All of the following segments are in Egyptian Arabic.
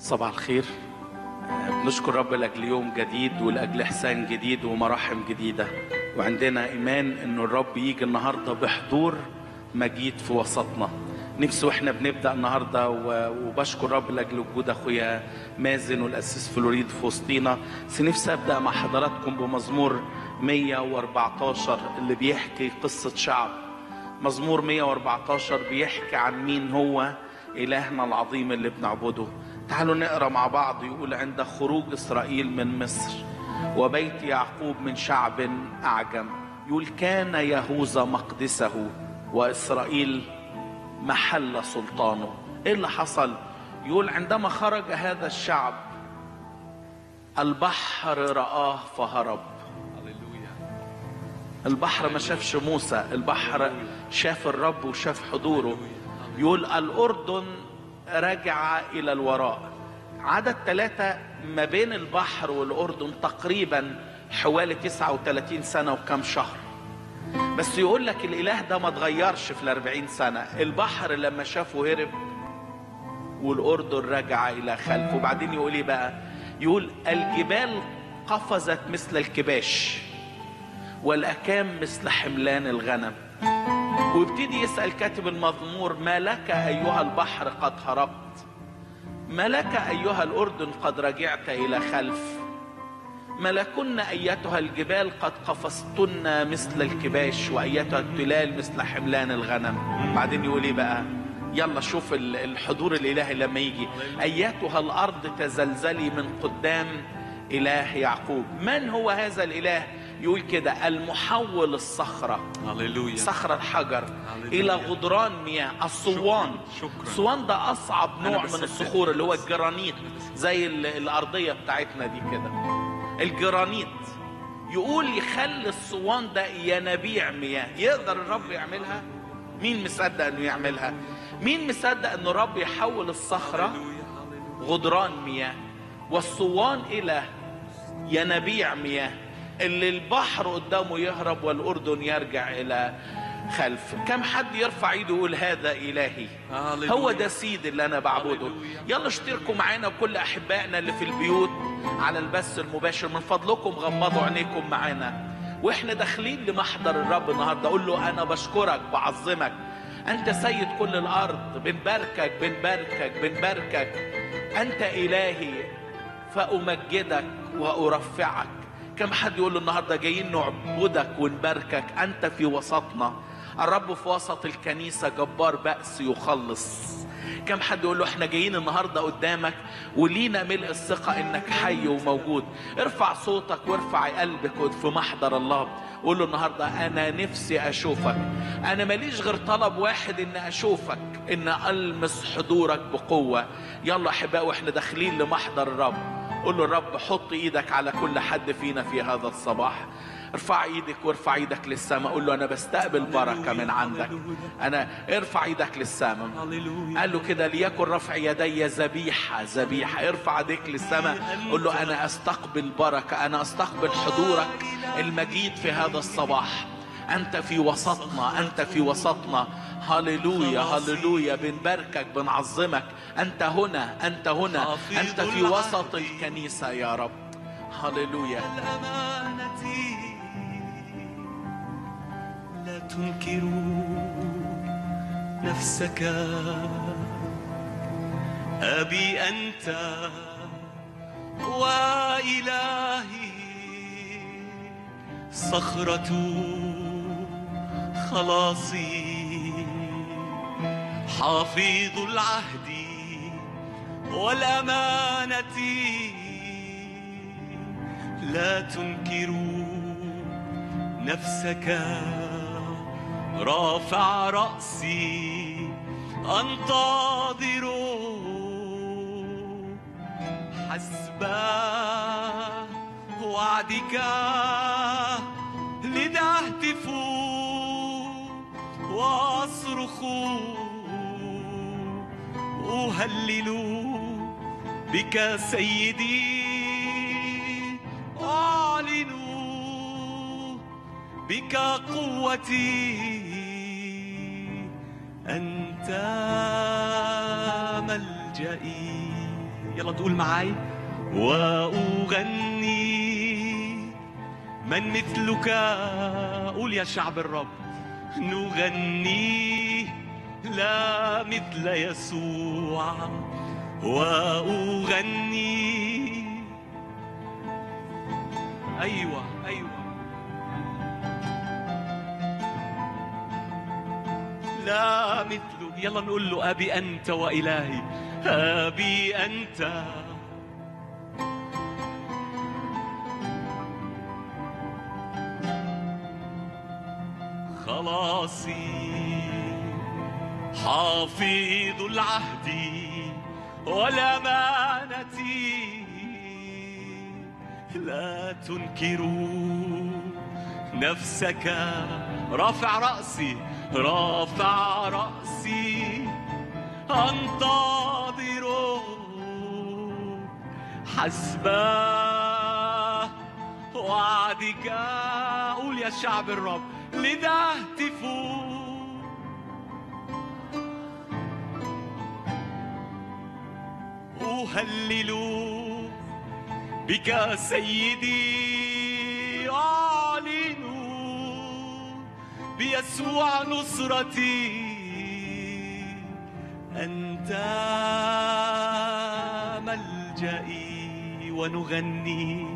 صباح الخير نشكر رب لاجل يوم جديد ولاجل احسان جديد ومراحم جديده وعندنا ايمان انه الرب يجي النهارده بحضور مجيد في وسطنا نفسي واحنا بنبدا النهارده و- وبشكر رب لاجل وجود اخويا مازن والاسيس فلوريد في وسطينا بس نفسي ابدا مع حضراتكم بمزمور 114 اللي بيحكي قصه شعب مزمور 114 بيحكي عن مين هو إلهنا العظيم اللي بنعبده تعالوا نقرا مع بعض يقول عند خروج إسرائيل من مصر وبيت يعقوب من شعب أعجم يقول كان يهوذا مقدسه وإسرائيل محل سلطانه إيه اللي حصل يقول عندما خرج هذا الشعب البحر رآه فهرب البحر ما شافش موسى البحر شاف الرب وشاف حضوره يقول الأردن رجع إلى الوراء عدد ثلاثة ما بين البحر والأردن تقريبا حوالي 39 سنة وكم شهر بس يقول لك الإله ده ما اتغيرش في الأربعين سنة البحر لما شافه هرب والأردن رجع إلى خلفه وبعدين يقول إيه بقى يقول الجبال قفزت مثل الكباش والأكام مثل حملان الغنم ويبتدي يسأل كاتب المزمور ما لك أيها البحر قد هربت ما لك أيها الأردن قد رجعت إلى خلف ما لكن أيتها الجبال قد قفزتن مثل الكباش وأيتها التلال مثل حملان الغنم بعدين يقول إيه بقى يلا شوف ال- الحضور الإلهي لما يجي أيتها الأرض تزلزلي من قدام إله يعقوب من هو هذا الإله يقول كده المحول الصخرة هللويا صخرة الحجر هللويا. إلى غدران مياه الصوان شكراً. الصوان ده أصعب أنا نوع من بصدق. الصخور اللي هو الجرانيت زي ال- الأرضية بتاعتنا دي كده الجرانيت يقول يخلي الصوان ده ينابيع مياه يقدر الرب يعملها مين مصدق انه يعملها مين مصدق انه الرب يحول الصخره غدران مياه والصوان الى ينابيع مياه اللي البحر قدامه يهرب والاردن يرجع الى خلف كم حد يرفع ايده يقول هذا الهي هللويا. هو ده سيد اللي انا بعبده هللويا. يلا اشتركوا معانا وكل احبائنا اللي في البيوت على البث المباشر من فضلكم غمضوا عينيكم معانا واحنا داخلين لمحضر الرب النهارده اقول له انا بشكرك بعظمك انت سيد كل الارض بنباركك بنباركك بنباركك انت الهي فامجدك وارفعك كم حد يقول له النهارده جايين نعبدك ونباركك انت في وسطنا الرب في وسط الكنيسه جبار بأس يخلص كم حد يقول له احنا جايين النهارده قدامك ولينا ملء الثقه انك حي وموجود ارفع صوتك وارفع قلبك في محضر الله قول له النهارده انا نفسي اشوفك انا ماليش غير طلب واحد ان اشوفك ان المس حضورك بقوه يلا احبائي واحنا داخلين لمحضر الرب قول له الرب حط ايدك على كل حد فينا في هذا الصباح ارفع ايدك وارفع ايدك للسماء قول له انا بستقبل بركه من عندك انا ارفع ايدك للسماء هللويا قال له كده ليكن رفع يدي ذبيحه ذبيحه ارفع ايديك للسماء قول له انا استقبل بركه انا استقبل حضورك المجيد في هذا الصباح انت في وسطنا انت في وسطنا هللويا هللويا بنباركك بنعظمك انت هنا انت هنا انت في وسط الكنيسه يا رب هللويا الأمانة لا تنكروا نفسك أبي أنت وإلهي صخرة خلاصي حافظ العهد والأمانة لا تنكروا نفسك رافع رأسي أنتظر حسب وعدك لنهتف وأصرخ أهلل بك سيدي أعلن بك قوتي أنت ملجئي يلا تقول معاي وأغني من مثلك قول يا شعب الرب نغني لا مثل يسوع وأغني أيوة أيوة لا مثله يلا نقول له أبي أنت وإلهي أبي أنت خلاصي حافظ العهد والأمانة لا تنكروا نفسك رافع رأسي رافع رأسي أنتظر حسب وعدك قول يا شعب الرب لذا اهتفوا أهلل بك سيدي أعلن بيسوع نصرتي أنت ملجئي ونغني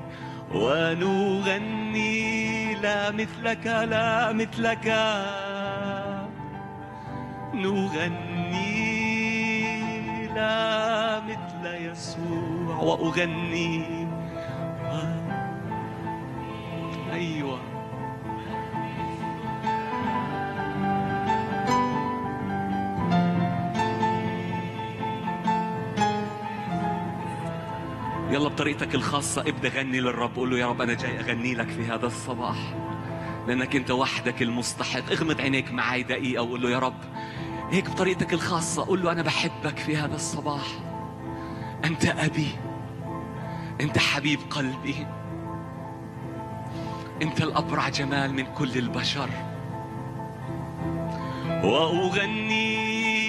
ونغني لا مثلك لا مثلك نغني لا مثل يسوع وأغني أيوة يلا بطريقتك الخاصة ابدا غني للرب قول له يا رب أنا جاي أغني لك في هذا الصباح لأنك أنت وحدك المستحق اغمض عينيك معي دقيقة وقول له يا رب هيك بطريقتك الخاصة قول له أنا بحبك في هذا الصباح أنت أبي أنت حبيب قلبي أنت الأبرع جمال من كل البشر وأغني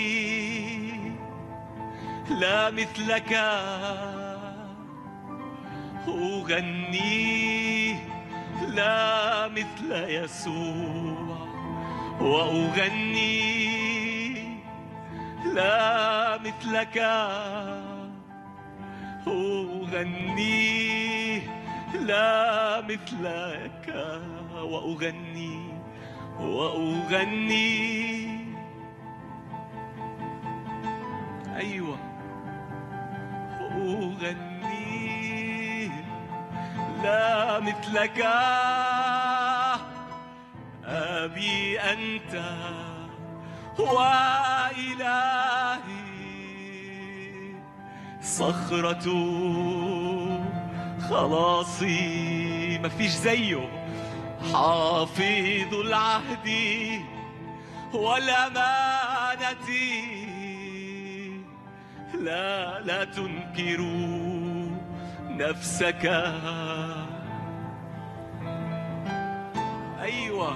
لا مثلك أغني لا مثل يسوع وأغني لا مثلك أغني لا مثلك وأغني وأغني أيوة أغني لا مثلك أبي أنت وإلهي صخرة خلاصي ما فيش زيه حافظ العهد والأمانة لا لا تنكروا نفسك أيوة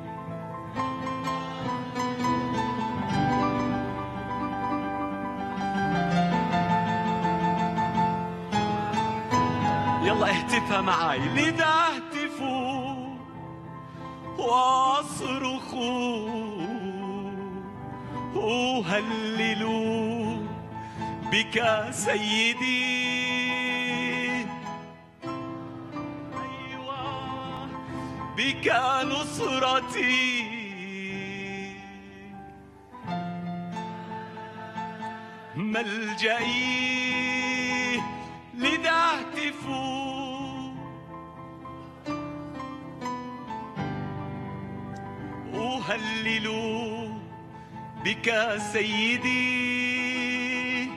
يلا اهتفها معي لذا اهتفوا واصرخوا أهللوا بك سيدي أيوة بك نصرتي ملجئي لذا اهتفوا أهللوا بك سيدي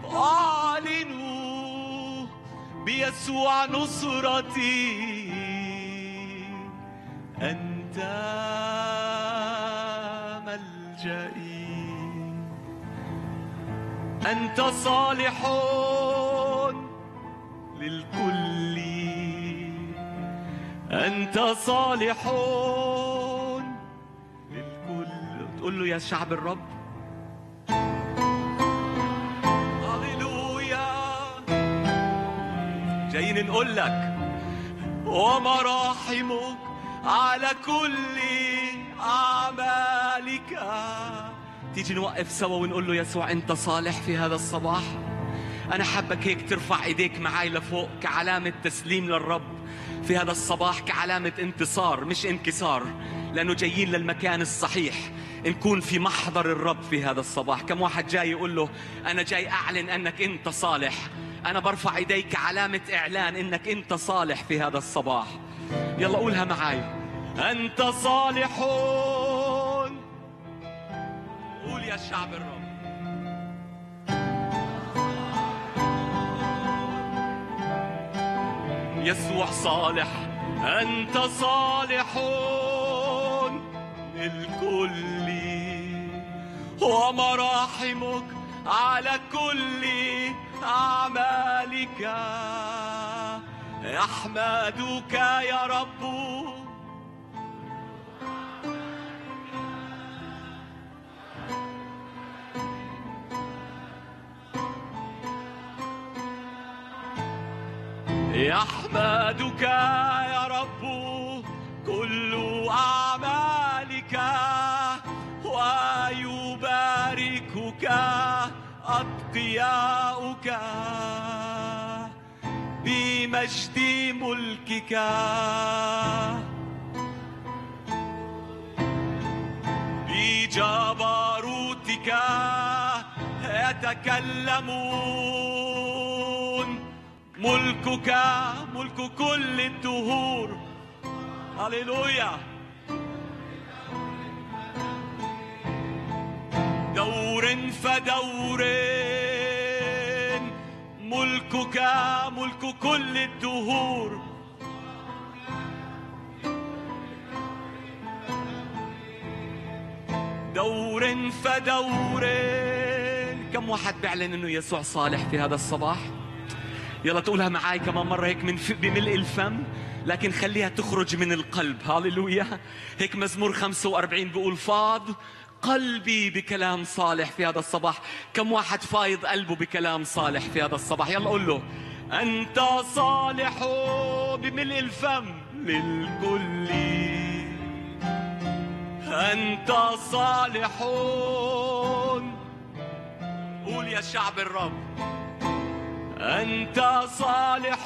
أعلنوا بيسوع نصرتي أنت ملجئي أنت صالح للكل أنت صالح للكل تقول له يا شعب الرب هللويا جايين نقول لك ومراحمك على كل أعمالك تيجي نوقف سوا ونقول له يسوع أنت صالح في هذا الصباح أنا حابك هيك ترفع إيديك معي لفوق كعلامة تسليم للرب في هذا الصباح كعلامة انتصار مش انكسار لأنه جايين للمكان الصحيح نكون في محضر الرب في هذا الصباح كم واحد جاي يقول له أنا جاي أعلن أنك أنت صالح أنا برفع إيدي كعلامة إعلان أنك أنت صالح في هذا الصباح يلا قولها معي أنت صالح قول يا شعب الرب يسوع صالح أنت صالح للكل ومراحمك على كل أعمالك أحمدك يا رب يحمدك يا رب كل أعمالك ويباركك أتقياؤك بمجد ملكك بجبروتك يتكلمون ملكك ملك كل الدهور هللويا دور فدور ملكك ملك كل الدهور دور فدور كم واحد بيعلن انه يسوع صالح في هذا الصباح يلا تقولها معاي كمان مرة هيك من بملء الفم لكن خليها تخرج من القلب هاليلويا هيك مزمور 45 بيقول فاض قلبي بكلام صالح في هذا الصباح كم واحد فايض قلبه بكلام صالح في هذا الصباح يلا قول له أنت صالح بملء الفم للكل أنت صالح قول يا شعب الرب أنت صالح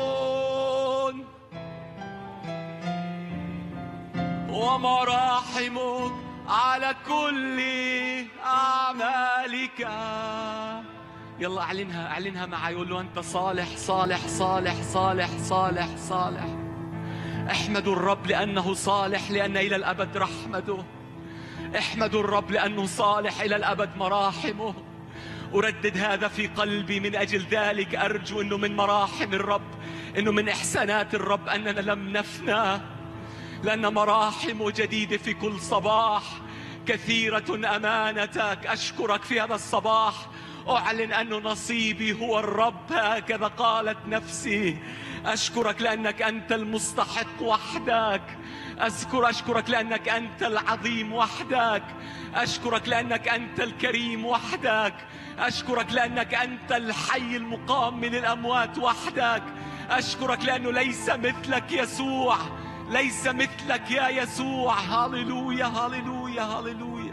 ومراحمك على كل أعمالك يلا أعلنها أعلنها معي يقول له أنت صالح صالح صالح صالح صالح صالح احمدوا الرب لأنه صالح لأن إلى الأبد رحمته احمدوا الرب لأنه صالح إلى الأبد مراحمه أردد هذا في قلبي من أجل ذلك أرجو أنه من مراحم الرب أنه من إحسانات الرب أننا لم نفنى لأن مراحمه جديدة في كل صباح كثيرة أمانتك أشكرك في هذا الصباح أعلن أن نصيبي هو الرب هكذا قالت نفسي أشكرك لأنك أنت المستحق وحدك أذكر أشكرك لأنك أنت العظيم وحدك أشكرك لأنك أنت الكريم وحدك أشكرك لأنك أنت الحي المقام من الأموات وحدك أشكرك لأنه ليس مثلك يسوع ليس مثلك يا يسوع هاليلويا هاليلويا هاليلويا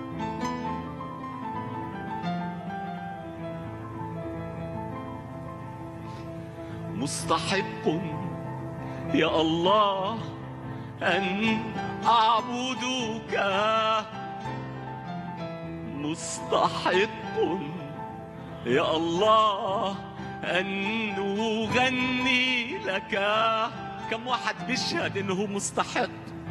مستحق يا الله أن أعبدك مستحق يا الله أن نغني لك كم واحد بيشهد انه هو مستحق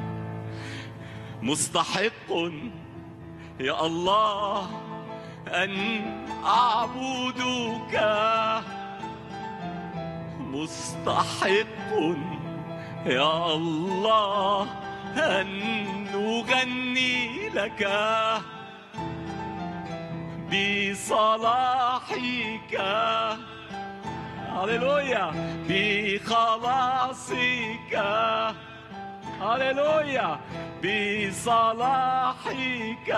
مستحق يا الله ان اعبدك مستحق يا الله ان نغني لك بصلاحك هللويا بخلاصك هللويا بصلاحك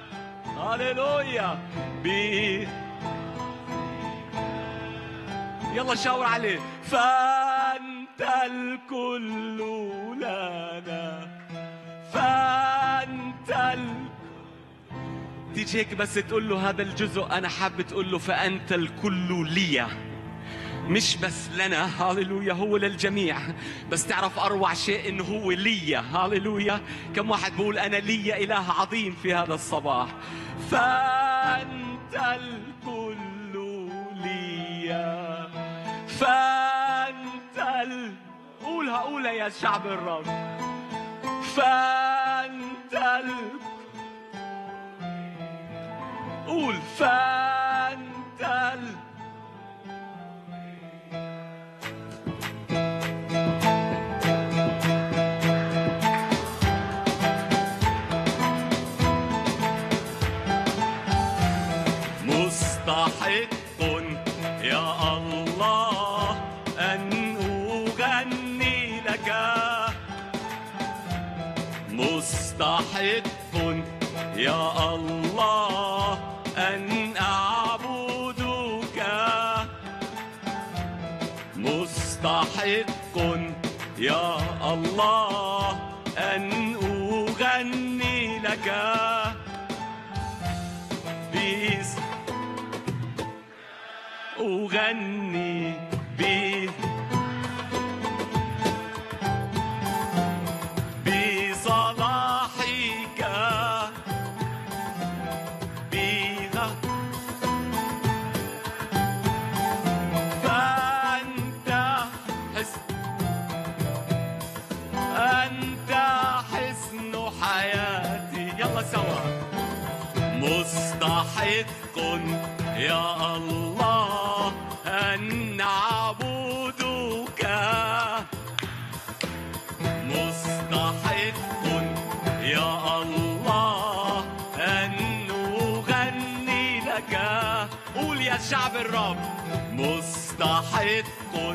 هللويا ب يلا شاور عليه فأنت الكل لنا فأنت ال... تيجي هيك بس تقول له هذا الجزء أنا حابب تقول له فأنت الكل لي مش بس لنا هاليلويا هو للجميع بس تعرف أروع شيء إنه هو لي هاليلويا كم واحد بقول أنا لي إله عظيم في هذا الصباح فأنت الكل لي فأنت ال... قولها قولها يا شعب الرب فأنت ال... قول فأنت ال... مستحق يا الله أن أغني لك مستحق يا الله أن أعبدك مستحق يا الله أن أغني لك بيس أغني بي بصلاحك بها فأنت حسن أنت حسن حياتي يلا سوا مستحق يا الله أن نعبدك مستحق يا الله أن نغني لك قول يا شعب الرب مستحق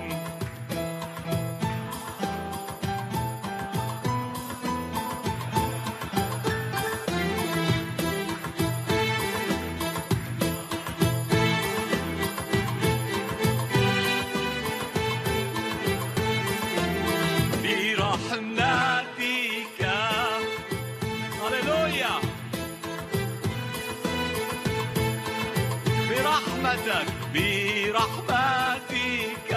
برحمتك هللويا برحمتك برحمتك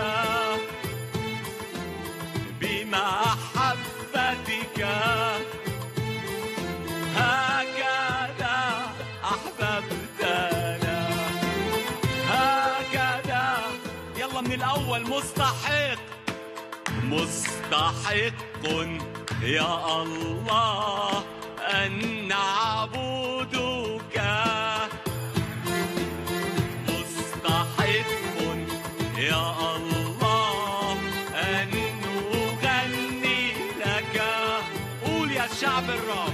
بمحبتك هكذا أحببتنا هكذا يلا من الأول مستحق مستحق يا الله أن نعبدك مستحق يا الله أن نغني لك قول يا شعب الرب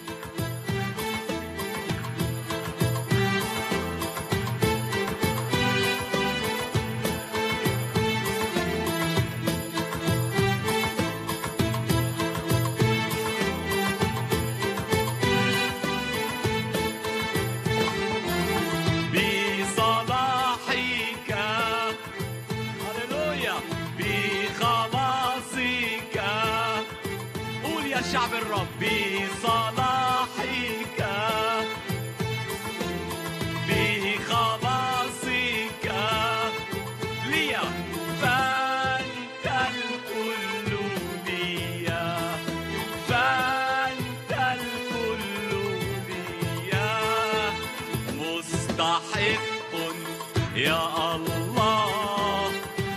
بصلاحك هللويا بخلاصك قول يا شعب الرب بصلاحك بخلاصك لي فأنت الكل لي فأنت الكل لي مستحق يا الله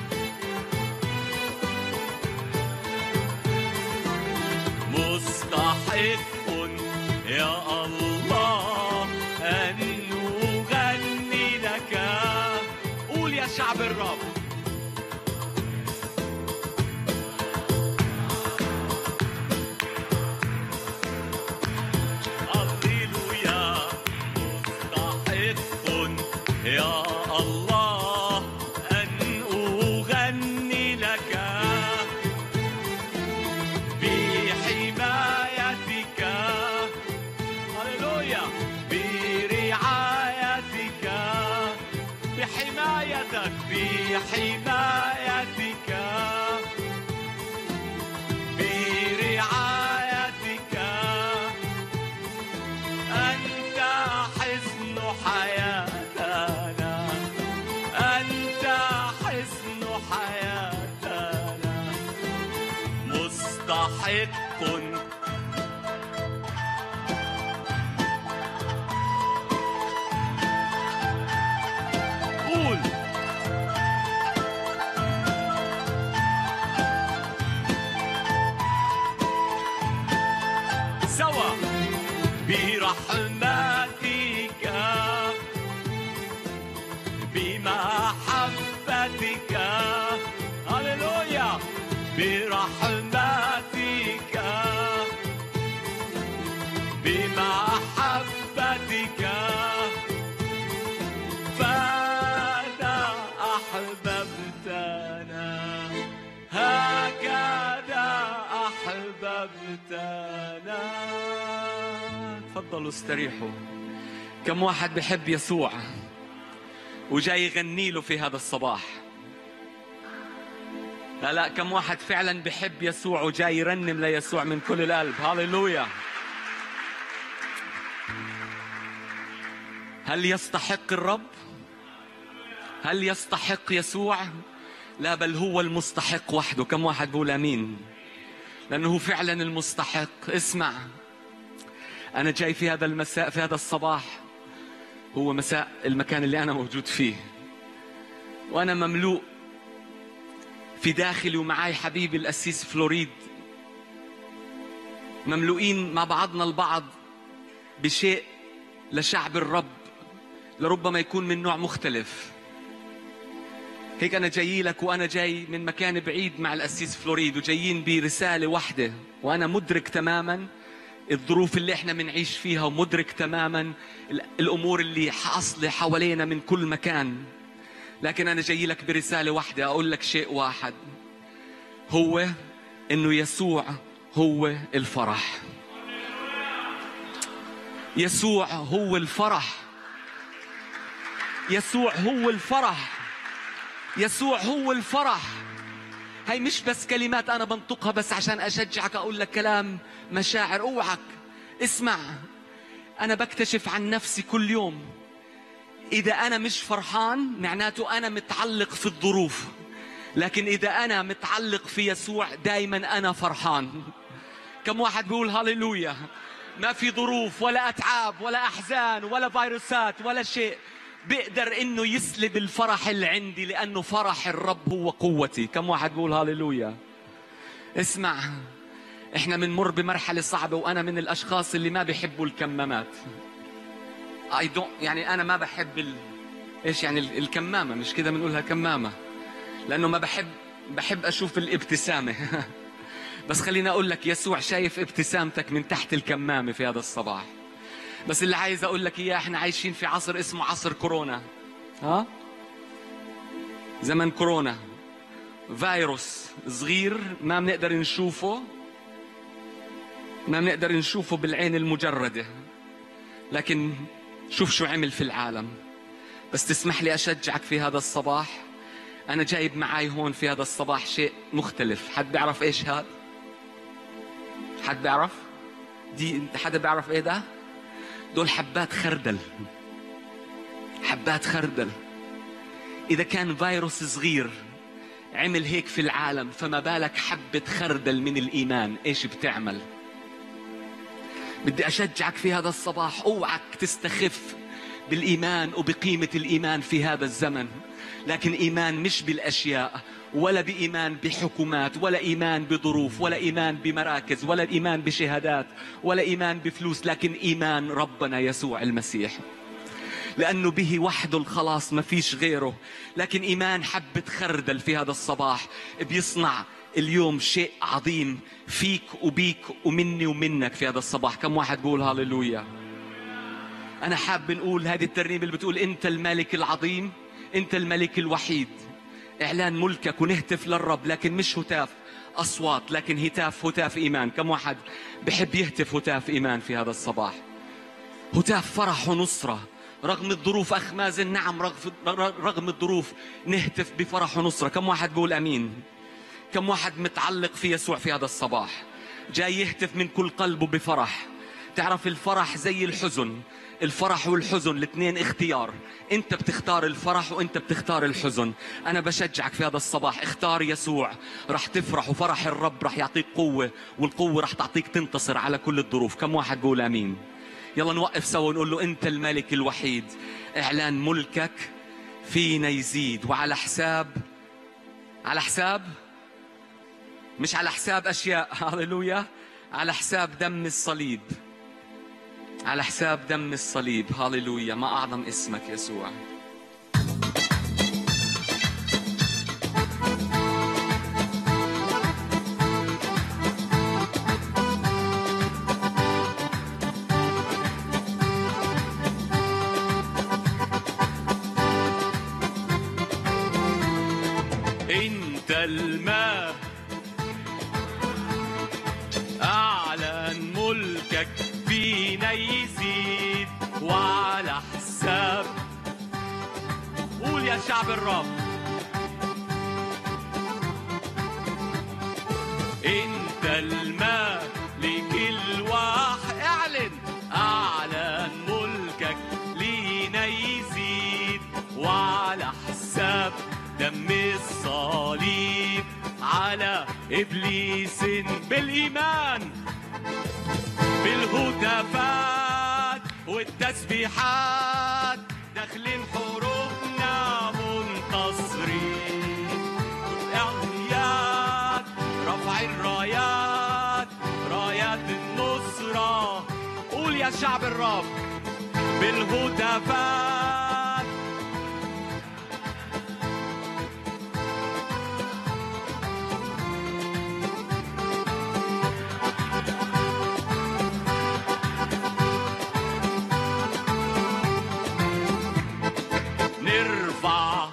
مستحق يا الله أن نغني لك قول يا شعب الرب هللويا مستحق يا الله أن أغني لك بحمايتك هللويا برعايتك بحمايتك بحمايتك برعايتك أنت حصن حياتنا أنت حصن حياتنا مستحق قول سوا برحمتك بمحبتك هللويا برحمتك بمحبتك فأنا أحببتنا هكذا أحببتنا تفضلوا استريحوا كم واحد بحب يسوع وجاي يغني له في هذا الصباح لا لا كم واحد فعلا بحب يسوع وجاي يرنم ليسوع من كل القلب هاليلويا هل يستحق الرب هل يستحق يسوع لا بل هو المستحق وحده كم واحد بيقول امين لانه هو فعلا المستحق اسمع انا جاي في هذا المساء في هذا الصباح هو مساء المكان اللي انا موجود فيه وانا مملوء في داخلي ومعاي حبيبي القسيس فلوريد مملوئين مع بعضنا البعض بشيء لشعب الرب لربما يكون من نوع مختلف هيك أنا جاي لك وأنا جاي من مكان بعيد مع القسيس فلوريد وجايين برسالة واحدة وأنا مدرك تماما الظروف اللي احنا بنعيش فيها ومدرك تماما ال- الأمور اللي حاصلة حوالينا من كل مكان لكن أنا جاي لك برسالة واحدة أقول لك شيء واحد هو إنه يسوع هو الفرح يسوع هو الفرح يسوع هو الفرح يسوع هو الفرح هي مش بس كلمات انا بنطقها بس عشان اشجعك اقول لك كلام مشاعر اوعك اسمع انا بكتشف عن نفسي كل يوم اذا انا مش فرحان معناته انا متعلق في الظروف لكن اذا انا متعلق في يسوع دائما انا فرحان كم واحد بيقول هاليلويا ما في ظروف ولا اتعاب ولا احزان ولا فيروسات ولا شيء بيقدر انه يسلب الفرح اللي عندي لانه فرح الرب هو قوتي كم واحد بيقول هاليلويا اسمع احنا بنمر بمرحله صعبه وانا من الاشخاص اللي ما بيحبوا الكمامات اي دونت يعني انا ما بحب ال... ايش يعني ال- الكمامه مش كده بنقولها كمامه لانه ما بحب بحب اشوف الابتسامه بس خليني اقول لك يسوع شايف ابتسامتك من تحت الكمامه في هذا الصباح بس اللي عايز اقول لك اياه احنا عايشين في عصر اسمه عصر كورونا ها زمن كورونا فيروس صغير ما بنقدر نشوفه ما بنقدر نشوفه بالعين المجرده لكن شوف شو عمل في العالم بس تسمح لي اشجعك في هذا الصباح انا جايب معاي هون في هذا الصباح شيء مختلف حد بيعرف ايش هذا حد بيعرف دي حدا بيعرف ايه ده دول حبات خردل حبات خردل اذا كان فيروس صغير عمل هيك في العالم فما بالك حبة خردل من الإيمان إيش بتعمل بدي أشجعك في هذا الصباح أوعك تستخف بالإيمان وبقيمة الإيمان في هذا الزمن لكن إيمان مش بالأشياء ولا بإيمان بحكومات ولا إيمان بظروف ولا إيمان بمراكز ولا إيمان بشهادات ولا إيمان بفلوس لكن إيمان ربنا يسوع المسيح لأنه به وحده الخلاص ما فيش غيره لكن إيمان حبة خردل في هذا الصباح بيصنع اليوم شيء عظيم فيك وبيك ومني ومنك في هذا الصباح كم واحد بيقول هاليلويا أنا حاب نقول هذه الترنيمة اللي بتقول أنت الملك العظيم أنت الملك الوحيد إعلان ملكك ونهتف للرب لكن مش هتاف أصوات لكن هتاف هتاف إيمان كم واحد بحب يهتف هتاف إيمان في هذا الصباح هتاف فرح ونصرة رغم الظروف أخ مازن نعم رغم, رغم الظروف نهتف بفرح ونصرة كم واحد بيقول أمين كم واحد متعلق في يسوع في هذا الصباح جاي يهتف من كل قلبه بفرح تعرف الفرح زي الحزن الفرح والحزن الاثنين اختيار انت بتختار الفرح وانت بتختار الحزن انا بشجعك في هذا الصباح اختار يسوع رح تفرح وفرح الرب رح يعطيك قوة والقوة رح تعطيك تنتصر على كل الظروف كم واحد بيقول امين يلا نوقف سوا ونقول له انت الملك الوحيد اعلان ملكك فينا يزيد وعلى حساب على حساب مش على حساب اشياء هاليلويا على حساب دم الصليب على حساب دم الصليب هاليلويا ما اعظم اسمك يسوع انت الماء اعلن ملكك فينا يزيد وعلى حساب قول يا شعب الرب انت الماء لكل واحد اعلن اعلن ملكك لينا يزيد وعلى حساب دم الصليب على ابليس بالايمان بالهتافات والتسبيحات داخلين حروبنا منتصرين اعياد رفع الرايات رايات النصرة قول يا شعب الرب بالهتافات نرفع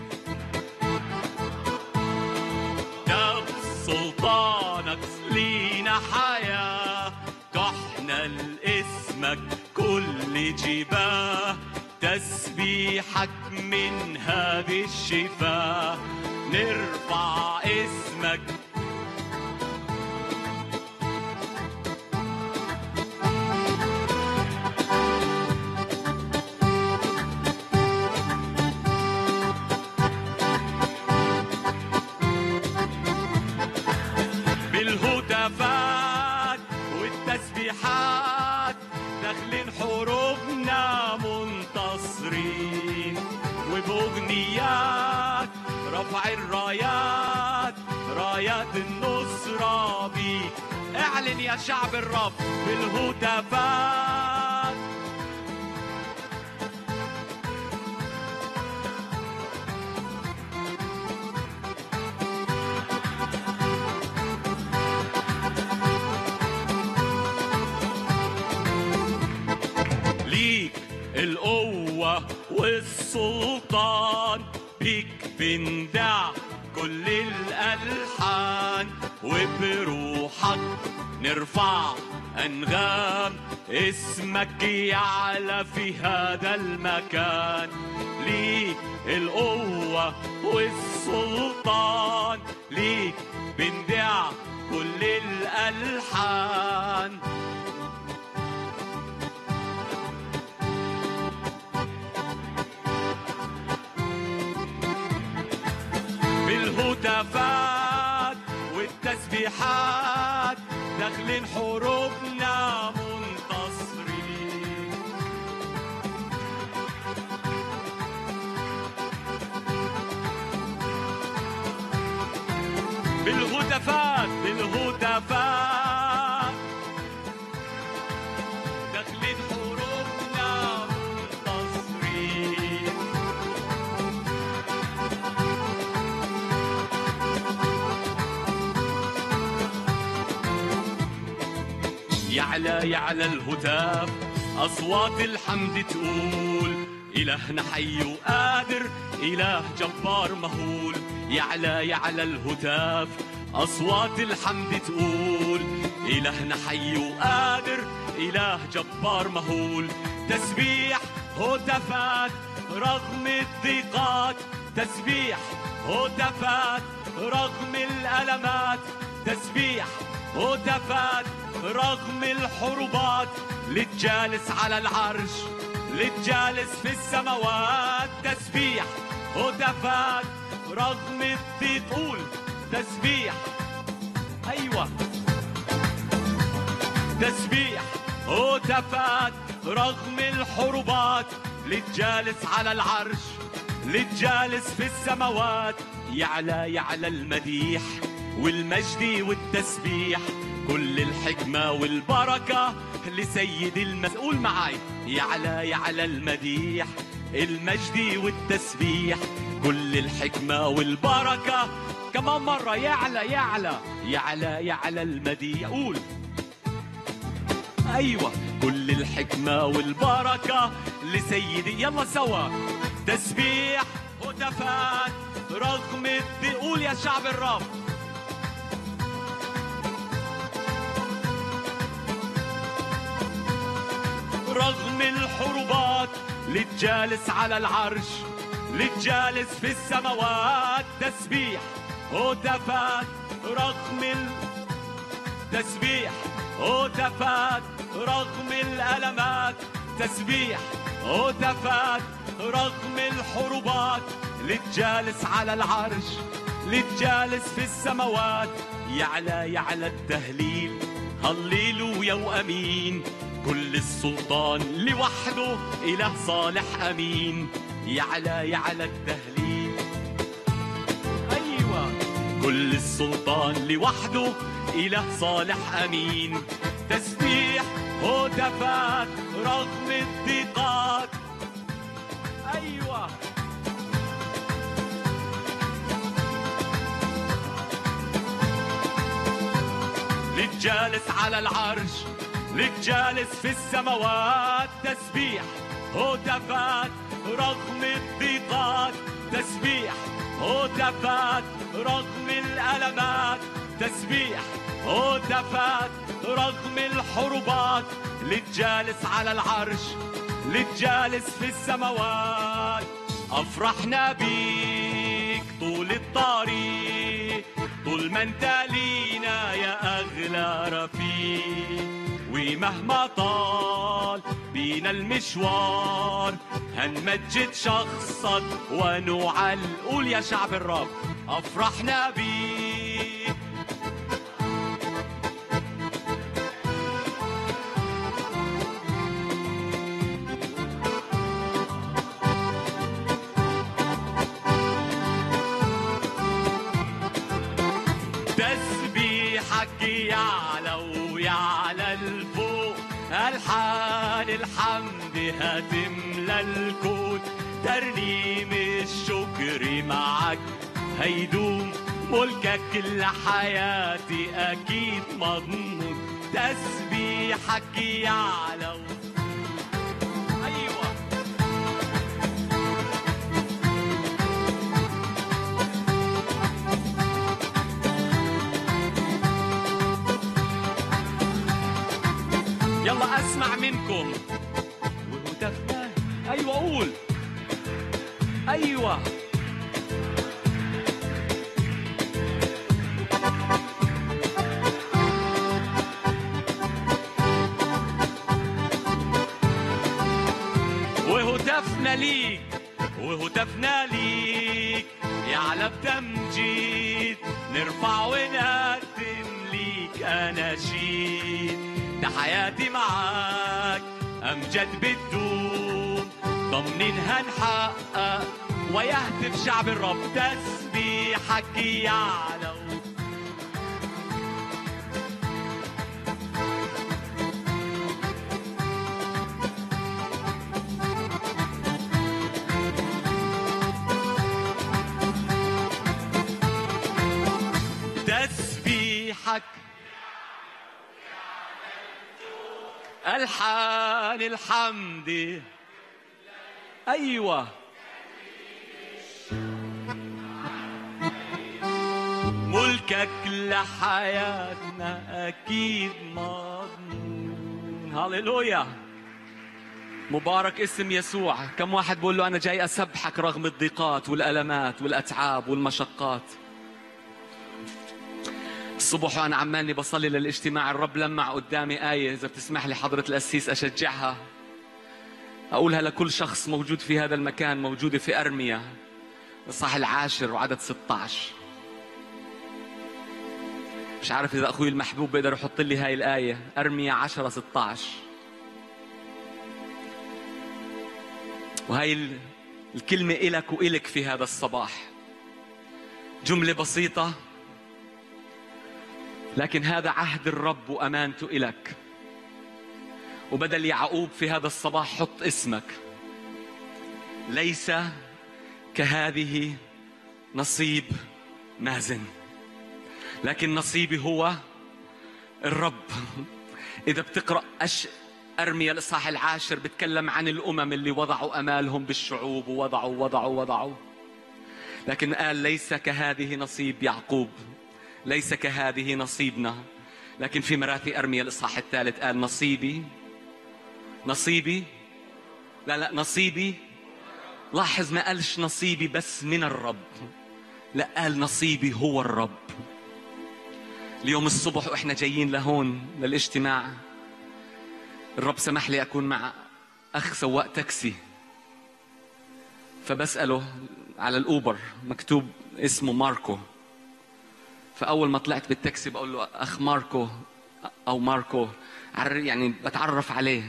دب سلطانك لينا حياة كحنا لاسمك كل جباه تسبيحك من هذه الشفاه نرفع اسمك بالهتافات والتسبيحات داخلين حروبنا منتصرين وبأغنيات رفع الرايات رايات النصرة بيك اعلن يا شعب الرب بالهتافات ليك القوة والسلطان بيك بندع كل الألحان وبروحك نرفع أنغام اسمك يعلى في هذا المكان ليك القوة والسلطان ليك بندع كل الألحان بالهتافات والتسبيحات داخلين حروبنا منتصرين بالهتافات بالهتافات داخلين حروبنا منتصرين يعلى يعلى الهتاف أصوات الحمد تقول إلهنا حي وقادر إله جبار مهول يعلى يعلى الهتاف أصوات الحمد تقول إلهنا حي وقادر إله جبار مهول تسبيح هتافات رغم الضيقات تسبيح هتافات رغم الألمات تسبيح هتافات رغم الحروبات للجالس على العرش للجالس في السماوات تسبيح هتافات رغم الضيق قول تسبيح ايوه تسبيح هتافات رغم الحروبات للجالس على العرش للجالس في السماوات يعلى يعلى المديح والمجد والتسبيح كل الحكمة والبركة لسيد المسؤول معي يعلى يعلى المديح المجد والتسبيح كل الحكمة والبركة كمان مرة يعلى يعلى يعلى يعلى المديح قول ايوه كل الحكمه والبركه لسيدي يلا سوا تسبيح هتافات رغم الضيق قول يا شعب الرب رغم الحروبات للجالس على العرش للجالس في السماوات تسبيح هتافات رغم ال... تسبيح هتافات رغم الألمات تسبيح هتافات رغم الحروبات للجالس على العرش للجالس في السماوات يعلى يعلى التهليل هللويا وأمين كل السلطان لوحده إله صالح أمين يعلى يعلى التهليل أيوة كل السلطان لوحده إله صالح أمين تسبيح هتافات رغم الضيقات أيوة للجالس على العرش للجالس في السماوات تسبيح هتافات رغم الضيقات تسبيح هتافات رغم الألمات تسبيح هتافات رغم الحروبات للجالس على العرش للجالس في السماوات أفرحنا بيك طول الطريق طول ما انت لينا يا أغلى رفيق ومهما طال بينا المشوار هنمجد شخصك ونعل قول يا شعب الرب أفرحنا بيك تسبيحك يعلى ويعلى الفوق ألحان الحمد هتملى الكون ترنيم الشكر معك هيدوم ملكك لحياتي أكيد مضمون تسبيحك يعلى و- أيوة يلا اسمع منكم وهتافنا ايوه قول ايوه وهتافنا ليك وهتافنا ليك يعلى بتمجيد نرفع ونقدم ليك اناشيد ده حياتي معاك امجد بتدوم ضمنينها نحقق ويهتف شعب الرب تسبيحك يعلى تسبيحك ألحان الحمد أيوة ملكك لحياتنا أكيد مضمون هللويا مبارك اسم يسوع كم واحد بقول له أنا جاي أسبحك رغم الضيقات والألمات والأتعاب والمشقات الصبح وأنا عمالي بصلي للاجتماع الرب لمع قدامي آية إذا بتسمح لي حضرة الأسيس أشجعها أقولها لكل شخص موجود في هذا المكان موجودة في أرميا الصح العاشر وعدد 16 مش عارف إذا أخوي المحبوب بيقدر يحط لي هاي الآية أرميا 10 16 وهي ال- الكلمة إلك وإلك في هذا الصباح جملة بسيطة لكن هذا عهد الرب وأمانته إلك وبدل يعقوب في هذا الصباح حط اسمك ليس كهذه نصيب مازن لكن نصيبي هو الرب إذا بتقرأ أش... أرميا الإصحاح العاشر بتكلم عن الأمم اللي وضعوا أمالهم بالشعوب ووضعوا وضعوا وضعوا لكن قال ليس كهذه نصيب يعقوب ليس كهذه نصيبنا لكن في مراثي أرميا الإصحاح الثالث قال نصيبي نصيبي لا لا نصيبي لاحظ ما قالش نصيبي بس من الرب لا قال نصيبي هو الرب اليوم الصبح واحنا جايين لهون للاجتماع الرب سمح لي اكون مع اخ سواق تاكسي فبساله على الاوبر مكتوب اسمه ماركو فاول ما طلعت بالتاكسي بقول له اخ ماركو او ماركو عر- يعني بتعرف عليه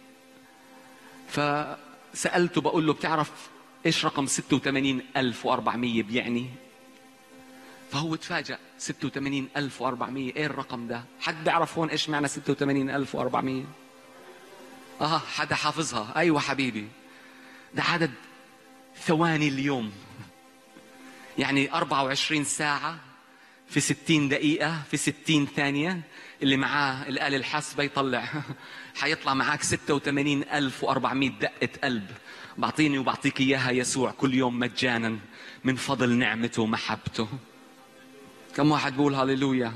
فسالته بقول له بتعرف ايش رقم 86400 بيعني فهو تفاجأ 86400 ايه الرقم ده حد بيعرف هون ايش معنى 86400 اه حدا حافظها ايوه حبيبي ده عدد ثواني اليوم يعني 24 ساعة في 60 دقيقة في 60 ثانية اللي معاه الآلة الحاسبة يطلع حيطلع معاك 86400 دقة قلب بعطيني وبعطيك إياها يسوع كل يوم مجانا من فضل نعمته ومحبته كم واحد بيقول هاليلويا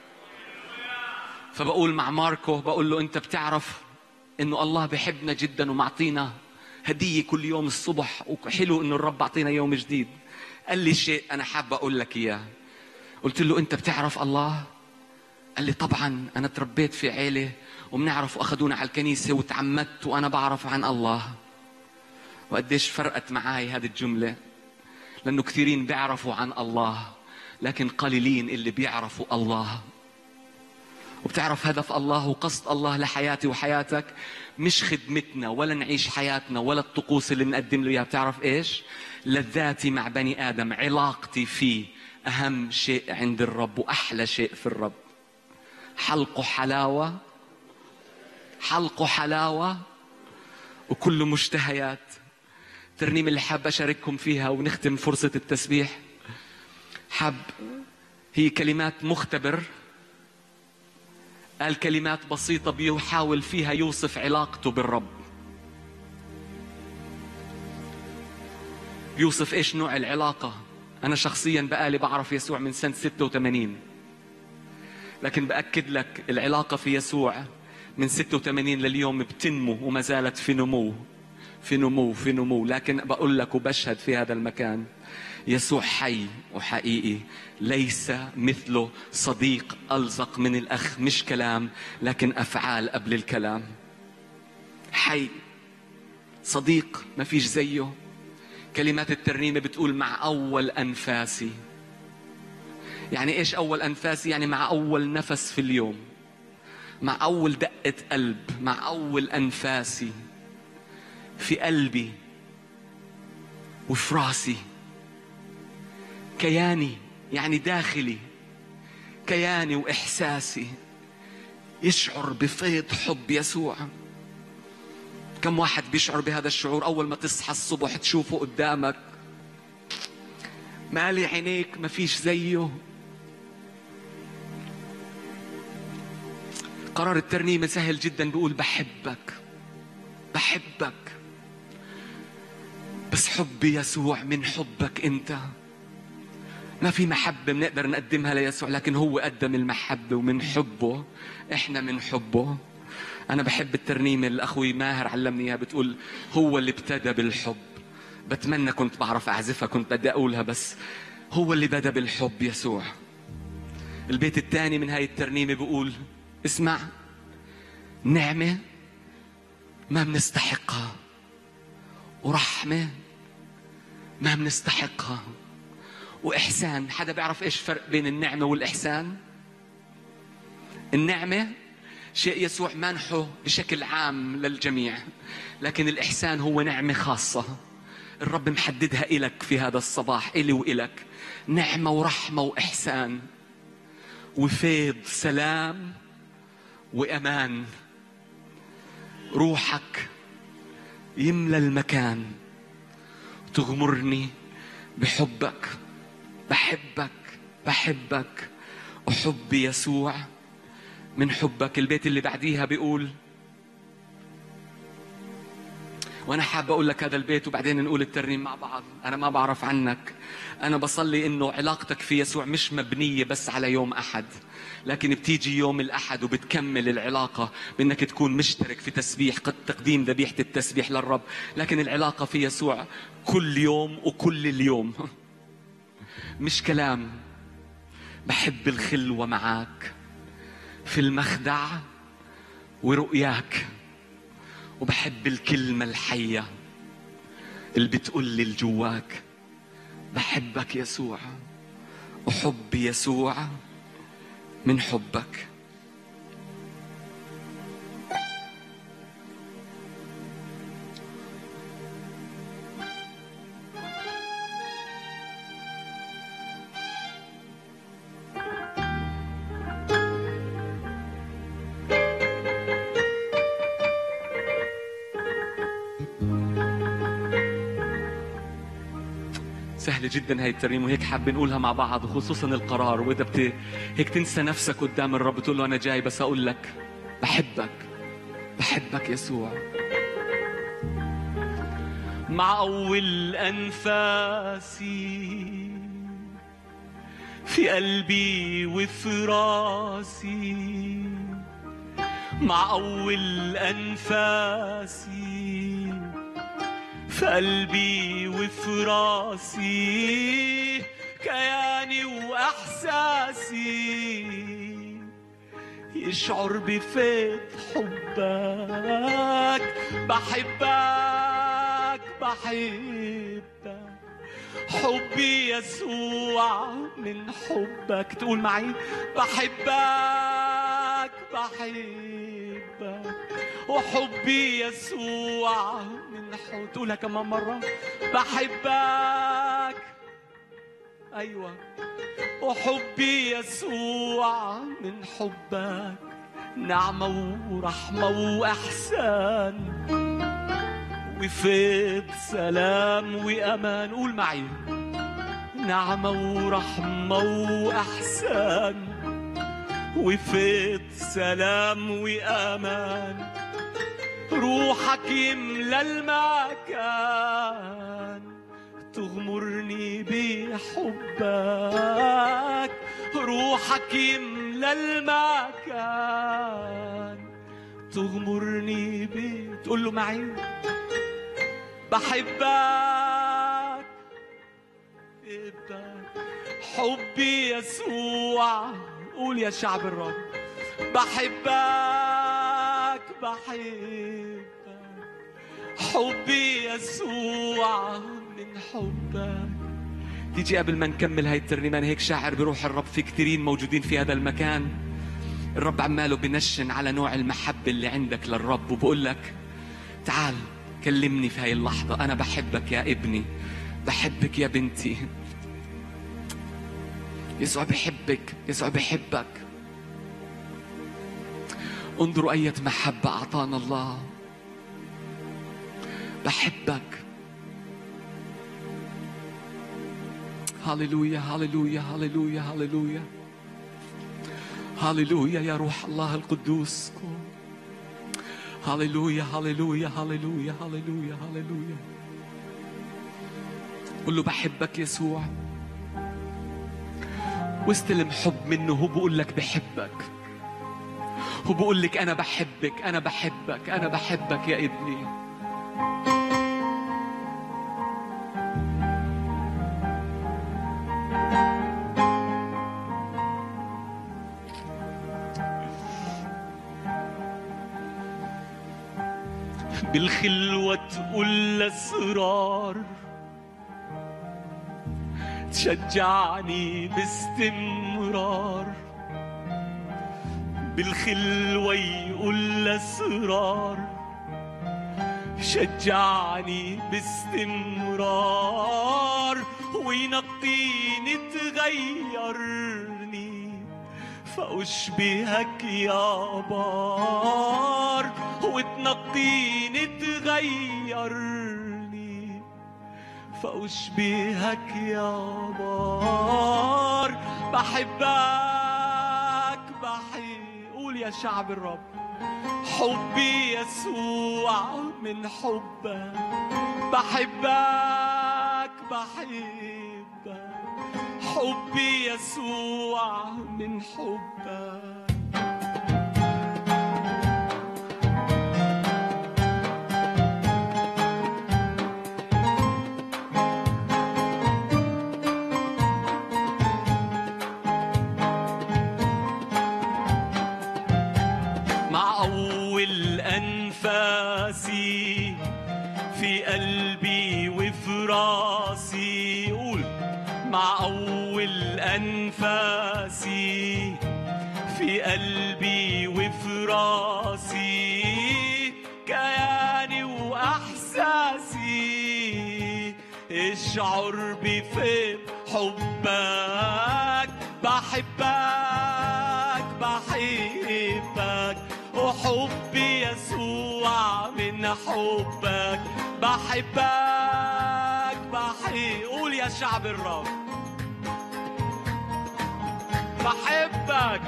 فبقول مع ماركو بقول له انت بتعرف انه الله بحبنا جدا ومعطينا هديه كل يوم الصبح وحلو انه الرب اعطينا يوم جديد قال لي شيء انا حاب اقول لك اياه قلت له انت بتعرف الله قال لي طبعا انا تربيت في عيله وبنعرف واخذونا على الكنيسه وتعمدت وانا بعرف عن الله وقديش فرقت معي هذه الجمله لانه كثيرين بيعرفوا عن الله لكن قليلين اللي بيعرفوا الله وبتعرف هدف الله وقصد الله لحياتي وحياتك مش خدمتنا ولا نعيش حياتنا ولا الطقوس اللي بنقدم له اياها بتعرف ايش لذاتي مع بني ادم علاقتي فيه اهم شيء عند الرب واحلى شيء في الرب حلقه حلاوه حلقه حلاوه وكله مشتهيات الترنيمه اللي حاب اشارككم فيها ونختم فرصه التسبيح حب هي كلمات مختبر قال كلمات بسيطة بيحاول فيها يوصف علاقته بالرب بيوصف ايش نوع العلاقة أنا شخصيا بقالي بعرف يسوع من سنة 86 لكن بأكد لك العلاقة في يسوع من 86 لليوم بتنمو وما زالت في نمو في نمو في نمو لكن بقول لك وبشهد في هذا المكان يسوع حي وحقيقي ليس مثله صديق ألزق من الأخ مش كلام لكن أفعال قبل الكلام حي صديق ما فيش زيه كلمات الترنيمة بتقول مع أول أنفاسي يعني إيش أول أنفاسي يعني مع أول نفس في اليوم مع أول دقة قلب مع أول أنفاسي في قلبي وفي راسي كياني يعني داخلي كياني واحساسي يشعر بفيض حب يسوع كم واحد بيشعر بهذا الشعور اول ما تصحى الصبح تشوفه قدامك مالي عينيك ما فيش زيه قرار الترنيمة سهل جدا بيقول بحبك بحبك بس حب يسوع من حبك انت ما في محبة بنقدر نقدمها ليسوع لكن هو قدم المحبة ومن حبه احنا من حبه أنا بحب الترنيمة اللي أخوي ماهر علمني إياها بتقول هو اللي ابتدى بالحب بتمنى كنت بعرف أعزفها كنت بدي أقولها بس هو اللي بدأ بالحب يسوع البيت الثاني من هاي الترنيمة بيقول اسمع نعمة ما بنستحقها ورحمة ما بنستحقها وإحسان حدا بيعرف إيش فرق بين النعمة والإحسان النعمة شيء يسوع منحه بشكل عام للجميع لكن الإحسان هو نعمة خاصة الرب محددها إلك في هذا الصباح إلي وإلك نعمة ورحمة وإحسان وفيض سلام وأمان روحك يملى المكان تغمرني بحبك بحبك بحبك أحب يسوع من حبك البيت اللي بعديها بيقول وانا حابب اقول لك هذا البيت وبعدين نقول الترنيم مع بعض انا ما بعرف عنك انا بصلي انه علاقتك في يسوع مش مبنيه بس على يوم احد لكن بتيجي يوم الاحد وبتكمل العلاقه بانك تكون مشترك في تسبيح قد تقديم ذبيحه التسبيح للرب لكن العلاقه في يسوع كل يوم وكل اليوم مش كلام بحب الخلوه معك في المخدع ورؤياك وبحب الكلمة الحية اللي بتقول لي جواك بحبك يسوع أحب يسوع من حبك سهلة جدا هاي الترنيمة وهيك حابين نقولها مع بعض وخصوصا القرار وإذا بت... هيك تنسى نفسك قدام الرب تقول له أنا جاي بس أقول لك بحبك بحبك يسوع مع أول أنفاسي في قلبي وفي راسي مع أول أنفاسي في قلبي وفي راسي كياني وإحساسي يشعر بفيض حبك بحبك بحبك حبي يسوع من حبك تقول معي بحبك بحبك وحبي يسوع من حب تقولها كمان مرة بحبك أيوة وحبي يسوع من حبك نعمة ورحمة وإحسان وفيض سلام وأمان قول معي نعمة ورحمة وإحسان وفيض سلام وأمان روحك يملى المكان تغمرني بحبك روحك يملى المكان تغمرني ب تقول له معي بحبك بحبك حبي يسوع قول يا شعب الرب بحبك بحبك حبي يسوع من حبك تيجي قبل ما نكمل هاي الترنيمة أنا هيك شاعر بروح الرب في كثيرين موجودين في هذا المكان الرب عماله بنشن على نوع المحبة اللي عندك للرب وبقول لك تعال كلمني في هاي اللحظة أنا بحبك يا ابني بحبك يا بنتي يسوع بحبك يسوع بحبك انظروا أية محبة أعطانا الله بحبك هللويا هللويا هللويا هللويا هللويا يا روح الله القدوس هللويا هللويا هللويا هللويا هللويا قل له بحبك يسوع واستلم حب منه هو بقول لك بحبك وبقول لك أنا بحبك أنا بحبك أنا بحبك يا ابني بالخلوة تقول الأسرار تشجعني باستمرار بالخلوة يقول الأسرار شجعني باستمرار وينقيني تغيرني فأشبهك يا بار وتنقيني تغيرني فأشبهك يا بار بحبك بحب قول يا شعب الرب حبي يسوع من حبك بحبك بحبك حبي يسوع من حبك مع أول أنفاسي في قلبي وفي راسي قول مع أول أنفاسي في قلبي وفي راسي كياني وأحساسي اشعر بفهم حبك بحبك بحبك وحبي يسوع من حبك بحبك بحب قول يا شعب الرب بحبك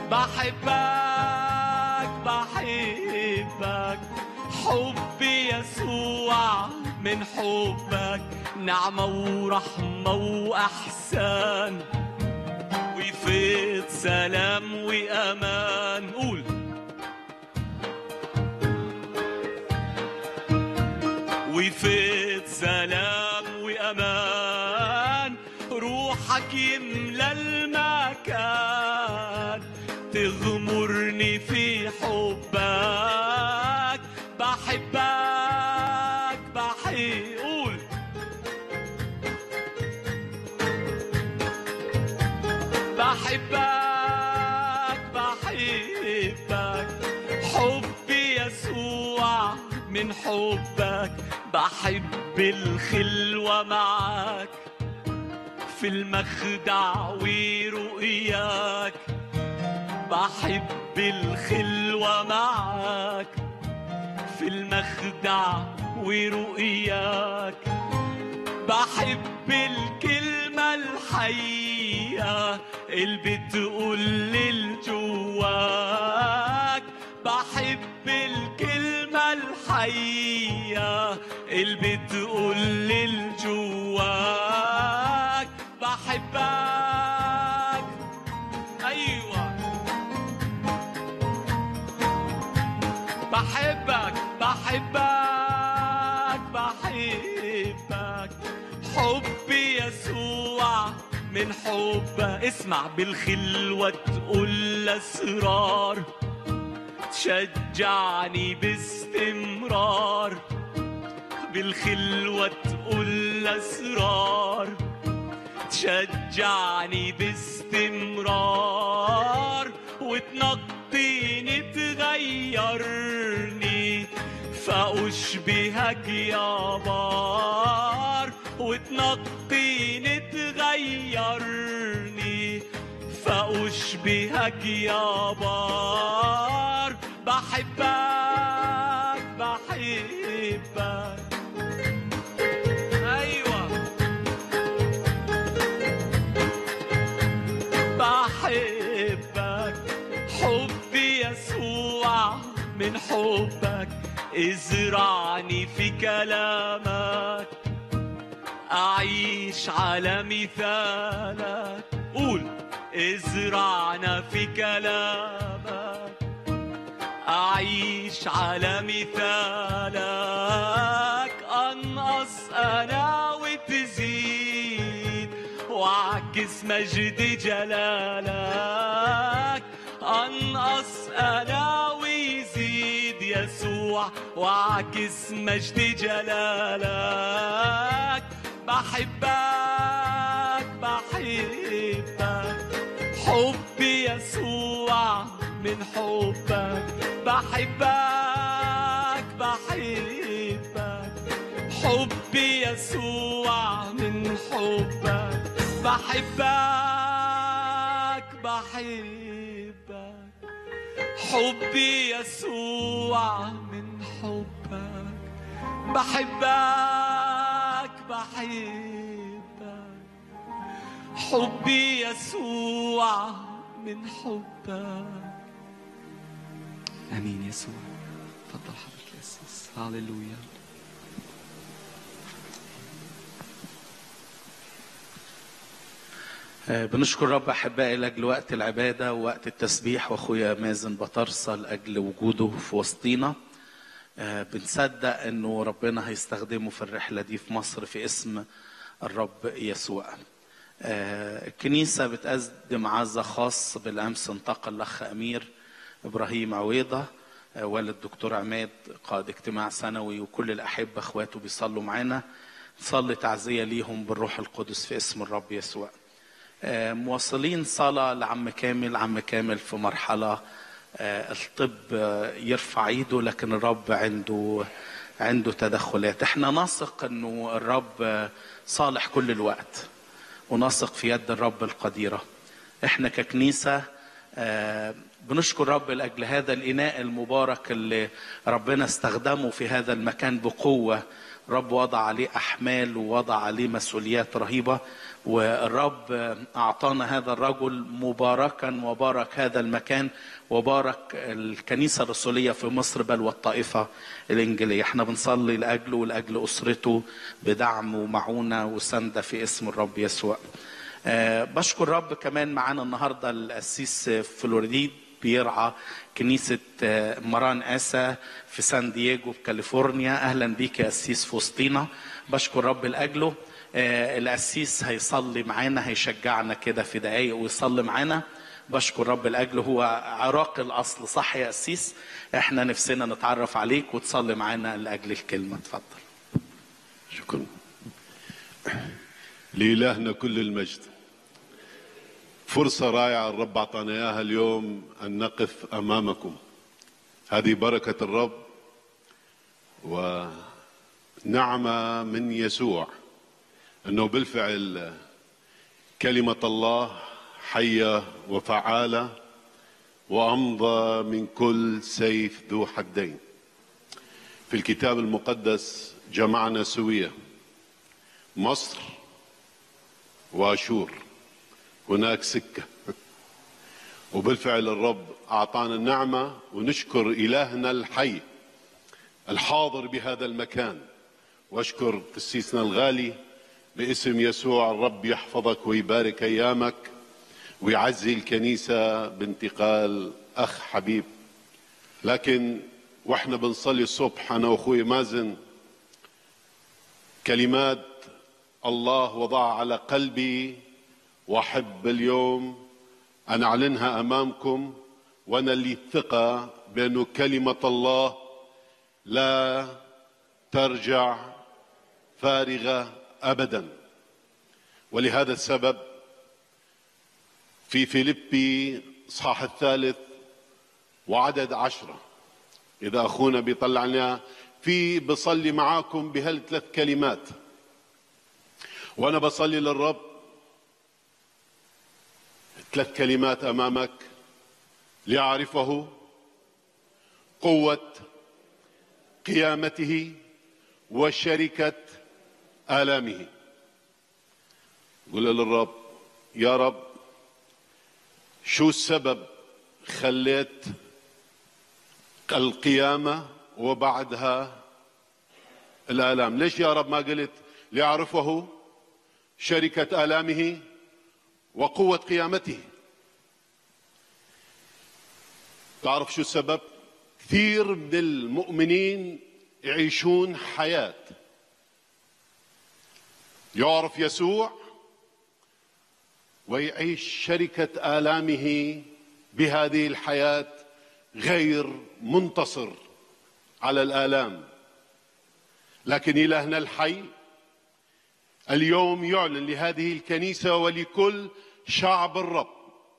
بحبك بحبك حبي يسوع من حبك نعمة ورحمة وأحسان وفيض سلام وأمان قول وفيض سلام وأمان روحك يملى المكان تغمرني في حبك بحبك بحب قول بحبك بحبك حبي يسوع من حبك بحب الخلوة معك في المخدع ورؤياك بحب الخلوة معك في المخدع ورؤياك بحب الكلمة الحية اللي بتقول للجواك بحب الكلمة الحية اللي بتقول للجواك بحبك أيوة بحبك بحبك بحبك حبي يسوع من حبك اسمع بالخلوة تقول أسرار تشجعني باستمرار بالخلوة تقول أسرار تشجعني باستمرار وتنقيني تغيرني فأشبهك يا بار وتنقيني تغيرني فأشبهك يا بار بحبك بحبك أيوة بحبك حبي يسوع من حبك ازرعني في كلامك أعيش على مثالك قول ازرعنا في كلامك بعيش على مثالك أنقص أنا وتزيد وأعكس مجد جلالك أنقص أنا ويزيد يسوع وأعكس مجد جلالك بحبك بحبك حبي يسوع من حبك بحبك بحبك حبي يسوع من حبك بحبك بحبك حبي يسوع من حبك بحبك بحبك حبي يسوع من حبك امين يسوع تفضل حضرتك يا اسيس هاليلويا آه، بنشكر رب احبائي لاجل وقت العباده ووقت التسبيح واخويا مازن بطرسه لاجل وجوده في وسطينا آه، بنصدق انه ربنا هيستخدمه في الرحله دي في مصر في اسم الرب يسوع آه، الكنيسه بتقدم عزة خاص بالامس انتقل الاخ امير ابراهيم عويضه آه، والد دكتور عماد قائد اجتماع سنوي وكل الاحبه اخواته بيصلوا معانا نصلي تعزيه ليهم بالروح القدس في اسم الرب يسوع آه، مواصلين صلاة لعم كامل عم كامل في مرحلة آه، الطب آه، يرفع ايده لكن الرب عنده عنده تدخلات احنا نثق انه الرب آه، صالح كل الوقت ونثق في يد الرب القديرة احنا ككنيسة آه، بنشكر رب لاجل هذا الاناء المبارك اللي ربنا استخدمه في هذا المكان بقوه رب وضع عليه احمال ووضع عليه مسؤوليات رهيبه والرب اعطانا هذا الرجل مباركا وبارك هذا المكان وبارك الكنيسه الرسوليه في مصر بل والطائفه الانجيليه احنا بنصلي لاجله ولاجل اسرته بدعم ومعونه وسنده في اسم الرب يسوع آه، بشكر رب كمان معانا النهارده القسيس فلوريد بيرعى كنيسة آه، مران آسا في سان دييغو في كاليفورنيا أهلا بيك يا قسيس في وسطينا بشكر رب لأجله آه، القسيس هيصلي معانا هيشجعنا كده في دقايق ويصلي معانا بشكر رب لأجله هو عراق الأصل صح يا قسيس احنا نفسنا نتعرف عليك وتصلي معانا لأجل الكلمة اتفضل شكرا لإلهنا كل المجد فرصة رائعة الرب أعطانا إياها اليوم أن نقف أمامكم هذه بركة الرب ونعمة من يسوع أنه بالفعل كلمة الله حية وفعالة وأمضى من كل سيف ذو حدين في الكتاب المقدس جمعنا سوية مصر واشور هناك سكه وبالفعل الرب اعطانا النعمه ونشكر الهنا الحي الحاضر بهذا المكان واشكر قسيسنا الغالي باسم يسوع الرب يحفظك ويبارك ايامك ويعزي الكنيسه بانتقال اخ حبيب لكن واحنا بنصلي الصبح انا واخوي مازن كلمات الله وضعها على قلبي واحب اليوم ان اعلنها امامكم وانا لي الثقه بانه كلمه الله لا ترجع فارغه ابدا ولهذا السبب في فيليبي اصحاح الثالث وعدد عشره اذا اخونا بيطلع لنا في بصلي معاكم بهالثلاث كلمات وانا بصلي للرب ثلاث كلمات امامك ليعرفه قوه قيامته وشركه الامه قل للرب يا رب شو السبب خليت القيامه وبعدها الالام ليش يا رب ما قلت ليعرفه شركة آلامه وقوة قيامته تعرف شو السبب كثير من المؤمنين يعيشون حياة يعرف يسوع ويعيش شركة آلامه بهذه الحياة غير منتصر على الآلام لكن إلهنا الحي اليوم يعلن لهذه الكنيسة ولكل شعب الرب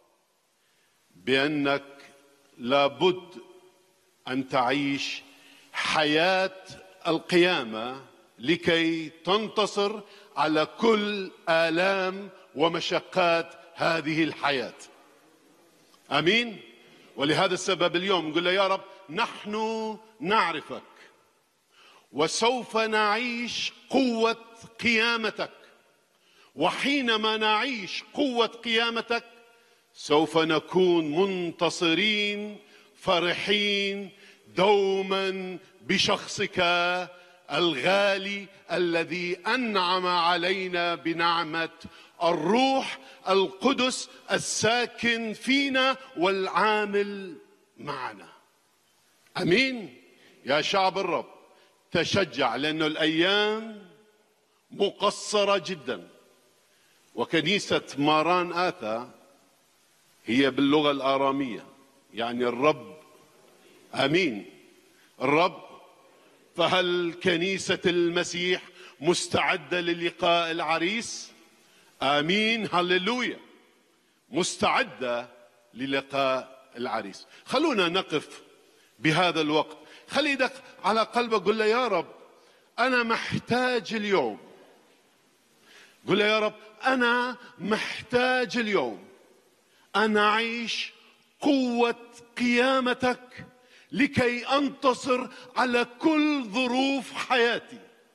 بأنك لابد أن تعيش حياة القيامة لكي تنتصر على كل آلام ومشقات هذه الحياة امين ولهذا السبب اليوم نقول له يا رب نحن نعرفك وسوف نعيش قوه قيامتك وحينما نعيش قوه قيامتك سوف نكون منتصرين فرحين دوما بشخصك الغالي الذي انعم علينا بنعمه الروح القدس الساكن فينا والعامل معنا امين يا شعب الرب تشجع لانه الايام مقصره جدا وكنيسه ماران اثا هي باللغه الاراميه يعني الرب امين الرب فهل كنيسه المسيح مستعده للقاء العريس امين هللويا مستعده للقاء العريس خلونا نقف بهذا الوقت خلي ايدك على قلبك قل له يا رب انا محتاج اليوم قل له يا رب انا محتاج اليوم ان اعيش قوه قيامتك لكي انتصر على كل ظروف حياتي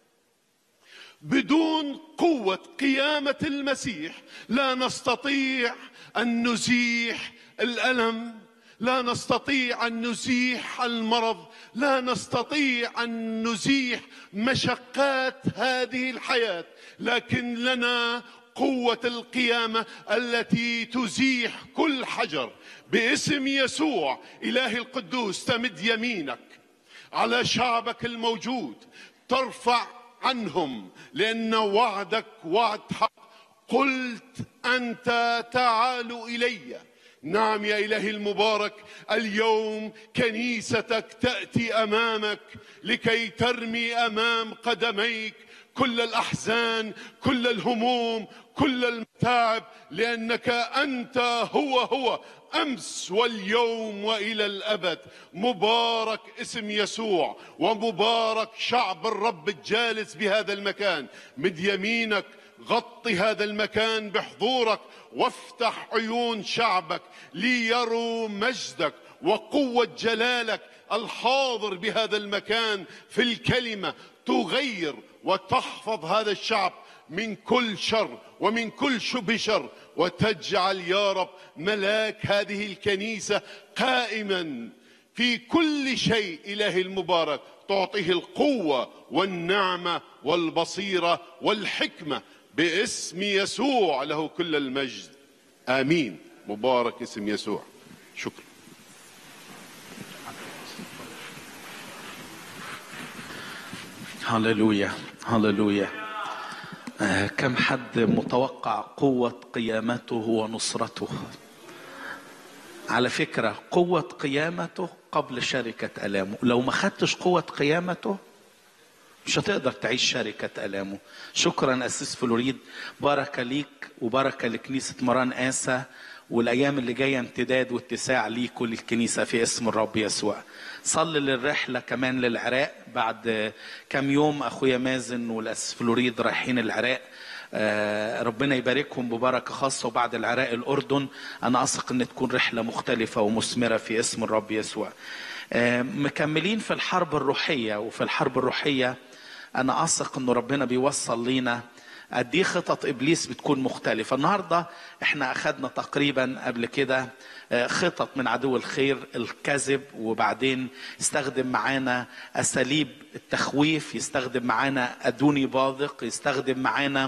بدون قوه قيامه المسيح لا نستطيع ان نزيح الالم لا نستطيع ان نزيح المرض لا نستطيع ان نزيح مشقات هذه الحياه لكن لنا قوه القيامه التي تزيح كل حجر باسم يسوع اله القدوس تمد يمينك على شعبك الموجود ترفع عنهم لان وعدك وعد حق قلت انت تعالوا الي نعم يا الهي المبارك اليوم كنيستك تاتي امامك لكي ترمي امام قدميك كل الاحزان كل الهموم كل المتاعب لانك انت هو هو امس واليوم والى الابد مبارك اسم يسوع ومبارك شعب الرب الجالس بهذا المكان مد يمينك غطي هذا المكان بحضورك وافتح عيون شعبك ليروا مجدك وقوه جلالك الحاضر بهذا المكان في الكلمه تغير وتحفظ هذا الشعب من كل شر ومن كل شبه شر وتجعل يا رب ملاك هذه الكنيسه قائما في كل شيء الهي المبارك تعطيه القوه والنعمه والبصيره والحكمه باسم يسوع له كل المجد امين مبارك اسم يسوع شكرا هللويا هللويا آه كم حد متوقع قوة قيامته ونصرته على فكرة قوة قيامته قبل شركة ألامه لو ما خدتش قوة قيامته مش هتقدر تعيش شركة ألامه شكرا أسيس فلوريد بركة ليك وبركة لكنيسة مران آسا والأيام اللي جاية امتداد واتساع ليكوا للكنيسة في اسم الرب يسوع صلي للرحلة كمان للعراق بعد كام يوم أخويا مازن والأسيس فلوريد رايحين العراق آه، ربنا يباركهم ببركة خاصة وبعد العراق الأردن أنا أثق أن تكون رحلة مختلفة ومثمرة في اسم الرب يسوع آه، مكملين في الحرب الروحية وفي الحرب الروحية أنا أثق أنه ربنا بيوصل لينا قد ايه خطط ابليس بتكون مختلفه النهارده احنا اخذنا تقريبا قبل كده آه، خطط من عدو الخير الكذب وبعدين استخدم معانا اساليب التخويف يستخدم معانا ادوني باذق يستخدم معانا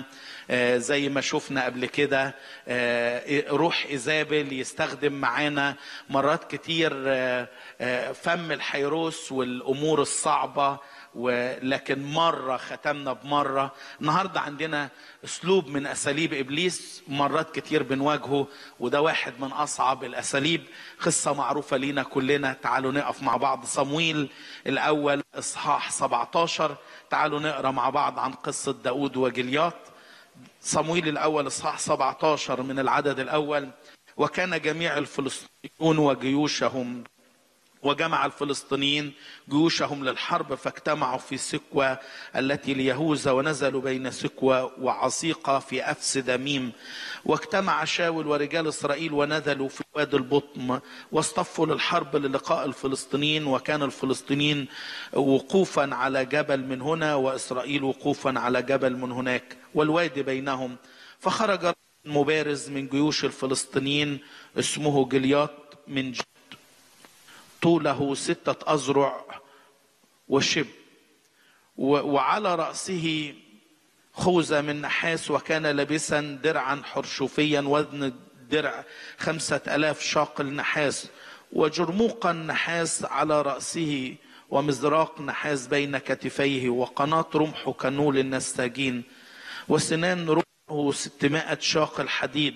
آه، زي ما شفنا قبل كده آه، روح إيزابل يستخدم معانا مرات كتير آه، آه، فم الحيروس والأمور الصعبة ولكن مرة ختمنا بمرة النهاردة عندنا أسلوب من أساليب إبليس مرات كتير بنواجهه وده واحد من أصعب الأساليب قصة معروفة لينا كلنا تعالوا نقف مع بعض صمويل الأول إصحاح 17 تعالوا نقرأ مع بعض عن قصة داود وجليات صمويل الأول إصحاح 17 من العدد الأول وكان جميع الفلسطينيون وجيوشهم وجمع الفلسطينيين جيوشهم للحرب فاجتمعوا في سكوى التي ليهوذا ونزلوا بين سكوى وعصيقة في أفس دميم واجتمع شاول ورجال إسرائيل ونزلوا في وادي البطم واصطفوا للحرب للقاء الفلسطينيين وكان الفلسطينيين وقوفا على جبل من هنا وإسرائيل وقوفا على جبل من هناك والوادي بينهم فخرج مبارز من جيوش الفلسطينيين اسمه جليات من ج... طوله ستة أذرع وشب و- وعلى رأسه خوذة من نحاس وكان لابسا درعا حرشوفيا وزن الدرع خمسة ألاف شاقل نحاس وجرموقا نحاس على رأسه ومزراق نحاس بين كتفيه وقناة رمح كنول النساجين وسنان رمحه ستمائة شاقل حديد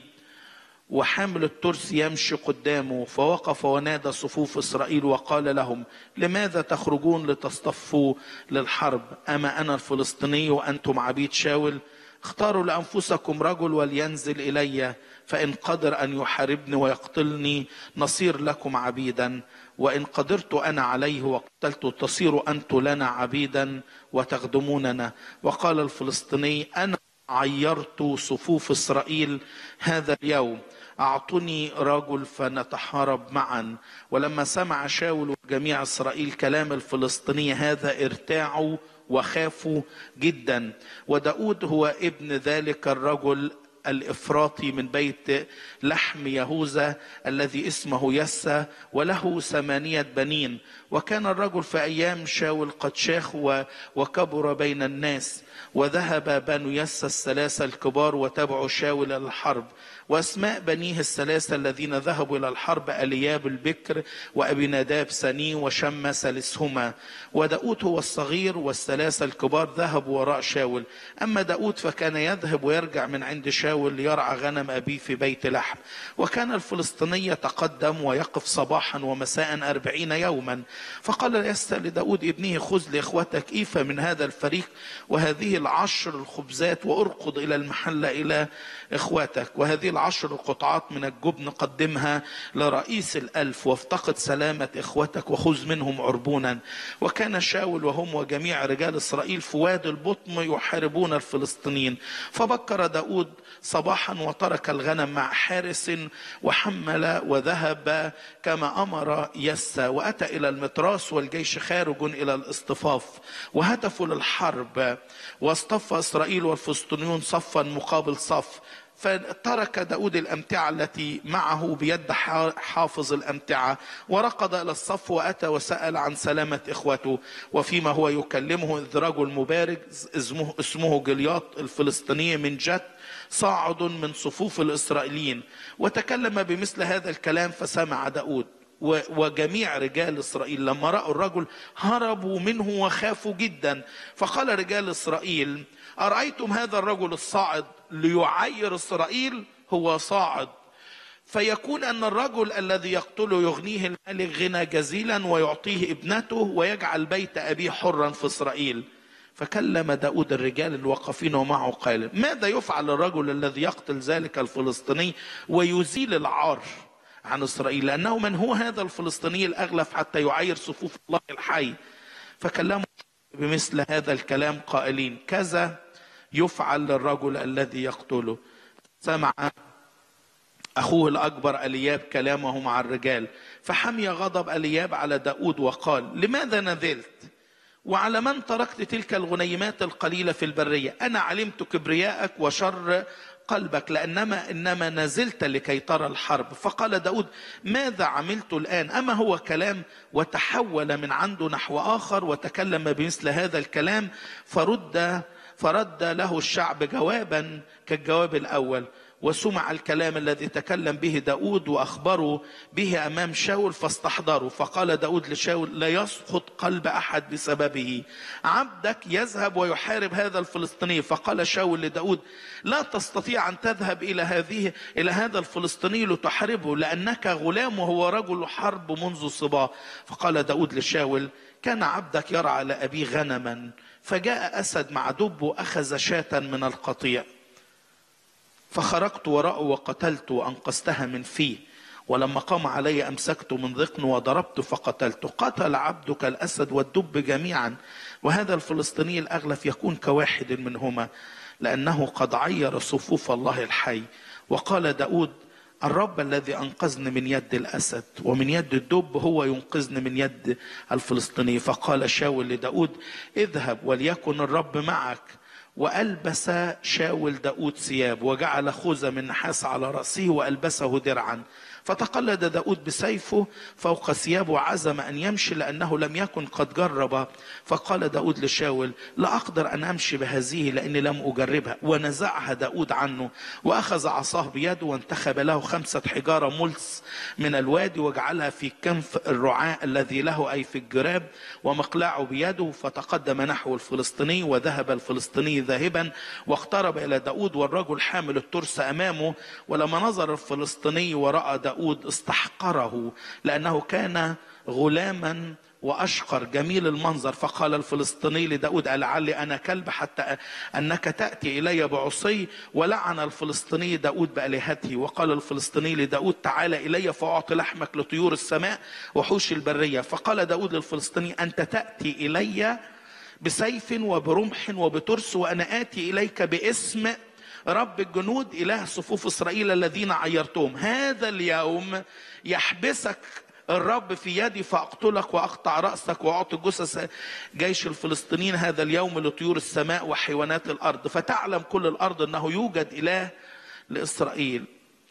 وحامل الترس يمشي قدامه فوقف ونادى صفوف اسرائيل وقال لهم لماذا تخرجون لتصطفوا للحرب اما انا الفلسطيني وانتم عبيد شاول اختاروا لانفسكم رجل ولينزل الي فان قدر ان يحاربني ويقتلني نصير لكم عبيدا وان قدرت انا عليه وقتلت تصير انت لنا عبيدا وتخدموننا وقال الفلسطيني انا عيرت صفوف اسرائيل هذا اليوم اعطني رجل فنتحارب معا ولما سمع شاول وجميع اسرائيل كلام الفلسطيني هذا ارتاعوا وخافوا جدا وداود هو ابن ذلك الرجل الافراطي من بيت لحم يهوذا الذي اسمه يسى وله ثمانيه بنين وكان الرجل في ايام شاول قد شاخ و- وكبر بين الناس وذهب بنو يسى الثلاثه الكبار وتبعوا شاول الى الحرب واسماء بنيه الثلاثه الذين ذهبوا الى الحرب الياب البكر وابي ناداب سني وشم ثالثهما وداود هو الصغير والثلاثه الكبار ذهبوا وراء شاول اما داود فكان يذهب ويرجع من عند شاول ليرعى غنم ابيه في بيت لحم وكان الفلسطيني يتقدم ويقف صباحا ومساء أربعين يوما فقال يسى لداود ابنه خذ لاخوتك ايفا من هذا الفريق وهذه العشر الخبزات وارقد الى المحله الى اخوتك وهذه العشر القطعات من الجبن قدمها لرئيس الالف وافتقد سلامه اخوتك وخذ منهم عربونا وكان شاول وهم وجميع رجال اسرائيل في وادي البطم يحاربون الفلسطينيين فبكر داود صباحا وترك الغنم مع حارس وحمل وذهب كما امر يسى واتى الى المتراس والجيش خارج الى الاصطفاف وهتفوا للحرب واصطف اسرائيل والفلسطينيون صفا مقابل صف فترك داود الأمتعة التي معه بيد حا- حافظ الأمتعة ورقد إلى الصف وأتى وسأل عن سلامة إخوته وفيما هو يكلمه إذ رجل مبارك اسمه, اسمه جلياط الفلسطيني من جت صاعد من صفوف الإسرائيليين وتكلم بمثل هذا الكلام فسمع داود و- وجميع رجال إسرائيل لما رأوا الرجل هربوا منه وخافوا جدا فقال رجال إسرائيل أرأيتم هذا الرجل الصاعد ليعير إسرائيل هو صاعد فيكون أن الرجل الذي يقتله يغنيه الملك غنى جزيلا ويعطيه ابنته ويجعل بيت أبيه حرا في إسرائيل فكلم داود الرجال الواقفين معه قال ماذا يفعل الرجل الذي يقتل ذلك الفلسطيني ويزيل العار عن إسرائيل لأنه من هو هذا الفلسطيني الأغلف حتى يعير صفوف الله الحي فكلموا بمثل هذا الكلام قائلين كذا يفعل للرجل الذي يقتله سمع أخوه الأكبر ألياب كلامه مع الرجال فحمي غضب ألياب على داود وقال لماذا نذلت وعلى من تركت تلك الغنيمات القليلة في البرية أنا علمت كبرياءك وشر قلبك لأنما إنما نزلت لكي ترى الحرب فقال داود ماذا عملت الآن أما هو كلام وتحول من عنده نحو آخر وتكلم بمثل هذا الكلام فرد فرد له الشعب جوابا كالجواب الأول وسمع الكلام الذي تكلم به داود وأخبروا به أمام شاول فاستحضروا فقال داود لشاول لا يسقط قلب أحد بسببه عبدك يذهب ويحارب هذا الفلسطيني فقال شاول لداود لا تستطيع أن تذهب إلى هذه إلى هذا الفلسطيني لتحاربه لأنك غلام وهو رجل حرب منذ صباه فقال داود لشاول كان عبدك يرعى لأبيه غنما فجاء أسد مع دب وأخذ شاة من القطيع فخرجت وراءه وقتلت وأنقذتها من فيه ولما قام علي أمسكت من ذقن وضربت فقتلت قتل عبدك الأسد والدب جميعا وهذا الفلسطيني الأغلف يكون كواحد منهما لأنه قد عير صفوف الله الحي وقال داود الرب الذي أنقذني من يد الأسد ومن يد الدب هو ينقذني من يد الفلسطيني فقال شاول لداود اذهب وليكن الرب معك وألبس شاول داود ثياب وجعل خوذة من نحاس على رأسه وألبسه درعا فتقلد داود بسيفه فوق ثيابه وعزم أن يمشي لأنه لم يكن قد جرب فقال داود لشاول لا أقدر أن أمشي بهذه لأني لم أجربها ونزعها داود عنه وأخذ عصاه بيده وانتخب له خمسة حجارة ملس من الوادي وجعلها في كنف الرعاء الذي له أي في الجراب ومقلعه بيده فتقدم نحو الفلسطيني وذهب الفلسطيني ذاهبا واقترب إلى داود والرجل حامل الترس أمامه ولما نظر الفلسطيني ورأى داود استحقره لأنه كان غلاما وأشقر جميل المنظر فقال الفلسطيني لداود ألعلي أنا كلب حتى أنك تأتي إلي بعصي ولعن الفلسطيني داود بآلهته وقال الفلسطيني لداود تعال إلي فأعطي لحمك لطيور السماء وحوش البرية فقال داود للفلسطيني أنت تأتي إلي بسيف وبرمح وبترس وأنا آتي إليك باسم رب الجنود إله صفوف إسرائيل الذين عيرتهم هذا اليوم يحبسك الرب في يدي فأقتلك وأقطع رأسك وأعطي جثث جيش الفلسطينيين هذا اليوم لطيور السماء وحيوانات الأرض فتعلم كل الأرض أنه يوجد إله لإسرائيل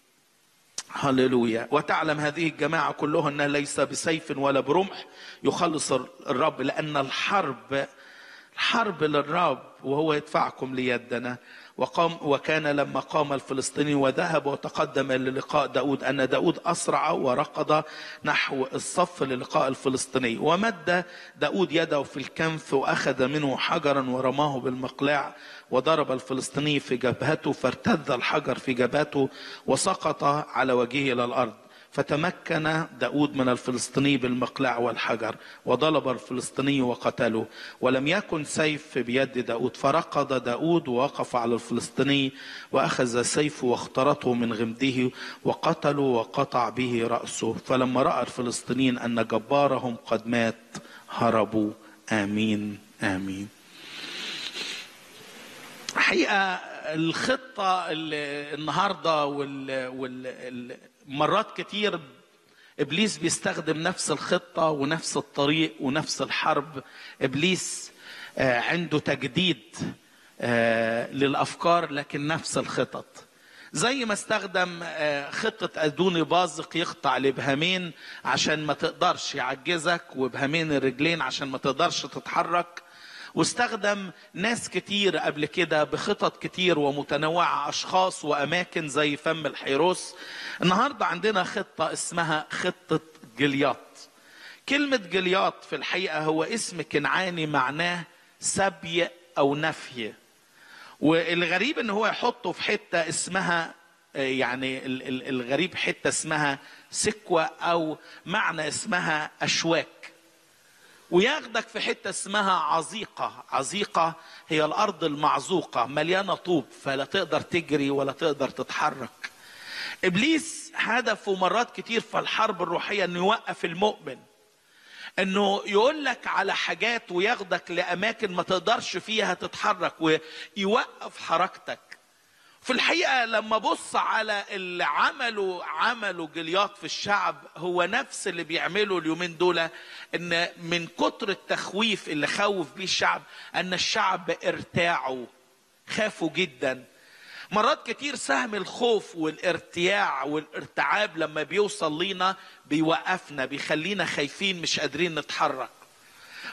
هللويا وتعلم هذه الجماعة كلها أنها ليس بسيف ولا برمح يخلص الرب لأن الحرب الحرب للرب وهو يدفعكم ليدنا وقام وكان لما قام الفلسطيني وذهب وتقدم للقاء داود أن داود أسرع ورقد نحو الصف للقاء الفلسطيني ومد داود يده في الكنف وأخذ منه حجرا ورماه بالمقلاع وضرب الفلسطيني في جبهته فارتد الحجر في جبهته وسقط على وجهه إلى الأرض فتمكن داود من الفلسطيني بالمقلاع والحجر وضرب الفلسطيني وقتله ولم يكن سيف بيد داود فرقد داود ووقف على الفلسطيني وأخذ سيفه واخترطه من غمده وقتله وقطع به رأسه فلما رأى الفلسطينيين أن جبارهم قد مات هربوا آمين آمين حقيقة الخطة اللي النهاردة وال, وال... مرات كتير ابليس بيستخدم نفس الخطه ونفس الطريق ونفس الحرب ابليس عنده تجديد للافكار لكن نفس الخطط زي ما استخدم خطة أدوني بازق يقطع الإبهامين عشان ما تقدرش يعجزك وإبهامين الرجلين عشان ما تقدرش تتحرك واستخدم ناس كتير قبل كده بخطط كتير ومتنوعة أشخاص وأماكن زي فم الحيروس النهاردة عندنا خطة اسمها خطة جلياط كلمة جلياط في الحقيقة هو اسم كنعاني معناه سبي أو نفي والغريب ان هو يحطه في حتة اسمها يعني الغريب حتة اسمها سكوة أو معنى اسمها أشواك وياخدك في حتة اسمها عزيقة عزيقة هي الأرض المعزوقة مليانة طوب فلا تقدر تجري ولا تقدر تتحرك إبليس هدفه مرات كتير في الحرب الروحية أنه يوقف المؤمن انه يقول لك على حاجات وياخدك لاماكن ما تقدرش فيها تتحرك ويوقف حركتك في الحقيقه لما بص على اللي عمله عمله جلياط في الشعب هو نفس اللي بيعمله اليومين دول ان من كتر التخويف اللي خوف بيه الشعب ان الشعب ارتاعوا خافوا جدا مرات كتير سهم الخوف والارتياع والارتعاب لما بيوصل لينا بيوقفنا بيخلينا خايفين مش قادرين نتحرك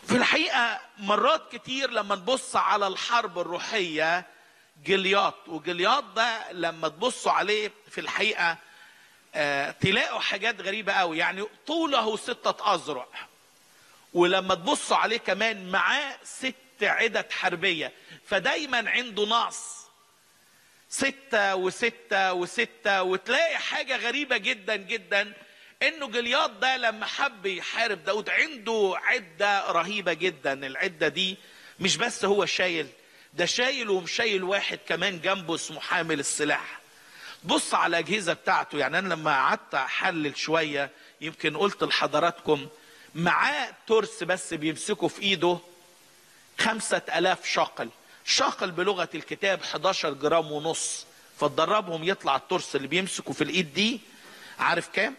في الحقيقة مرات كتير لما نبص على الحرب الروحية جلياط وجلياط ده لما تبصوا عليه في الحقيقة آه تلاقوا حاجات غريبة قوي يعني طوله ستة أذرع ولما تبصوا عليه كمان معاه ست عدد حربية فدايما عنده نقص ستة وستة وستة وتلاقي حاجة غريبة جدا جدا انه جلياط ده لما حب يحارب داود عنده عدة رهيبة جدا العدة دي مش بس هو شايل ده شايل ومشايل واحد كمان جنبه اسمه حامل السلاح بص على الأجهزة بتاعته يعني أنا لما قعدت أحلل شوية يمكن قلت لحضراتكم معاه ترس بس بيمسكه في إيده خمسة ألاف شاقل شاقل بلغة الكتاب 11 جرام ونص فتدربهم يطلع الترس اللي بيمسكه في الإيد دي عارف كام؟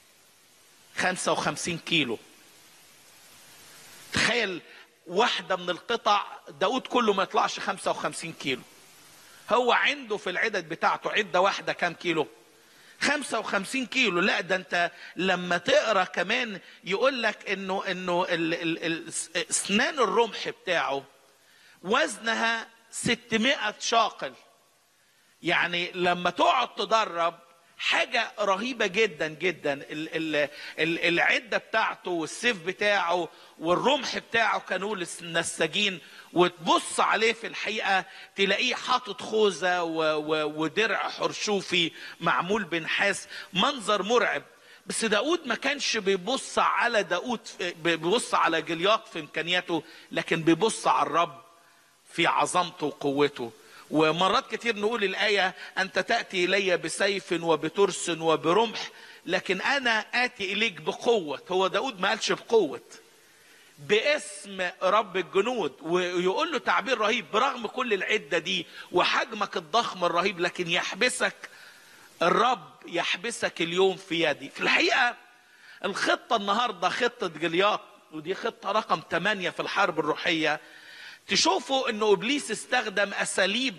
55 كيلو تخيل واحدة من القطع داود كله ما يطلعش 55 كيلو هو عنده في العدد بتاعته عدة واحدة كام كيلو 55 كيلو لا ده انت لما تقرا كمان يقول لك انه انه ال- ال- ال- اسنان الرمح بتاعه وزنها 600 شاقل يعني لما تقعد تدرب حاجة رهيبة جدا جدا ال ال ال العدة بتاعته والسيف بتاعه والرمح بتاعه كانوا للنساجين وتبص عليه في الحقيقة تلاقيه حاطط خوذة و- و- ودرع حرشوفي معمول بنحاس منظر مرعب بس داود ما كانش بيبص على داود بيبص على جلياط في امكانياته لكن بيبص على الرب في عظمته وقوته ومرات كتير نقول الآية أنت تأتي إلي بسيف وبترس وبرمح لكن أنا آتي إليك بقوة هو داود ما قالش بقوة باسم رب الجنود ويقول له تعبير رهيب برغم كل العدة دي وحجمك الضخم الرهيب لكن يحبسك الرب يحبسك اليوم في يدي في الحقيقة الخطة النهاردة خطة جلياط ودي خطة رقم 8 في الحرب الروحية تشوفوا انه ابليس استخدم اساليب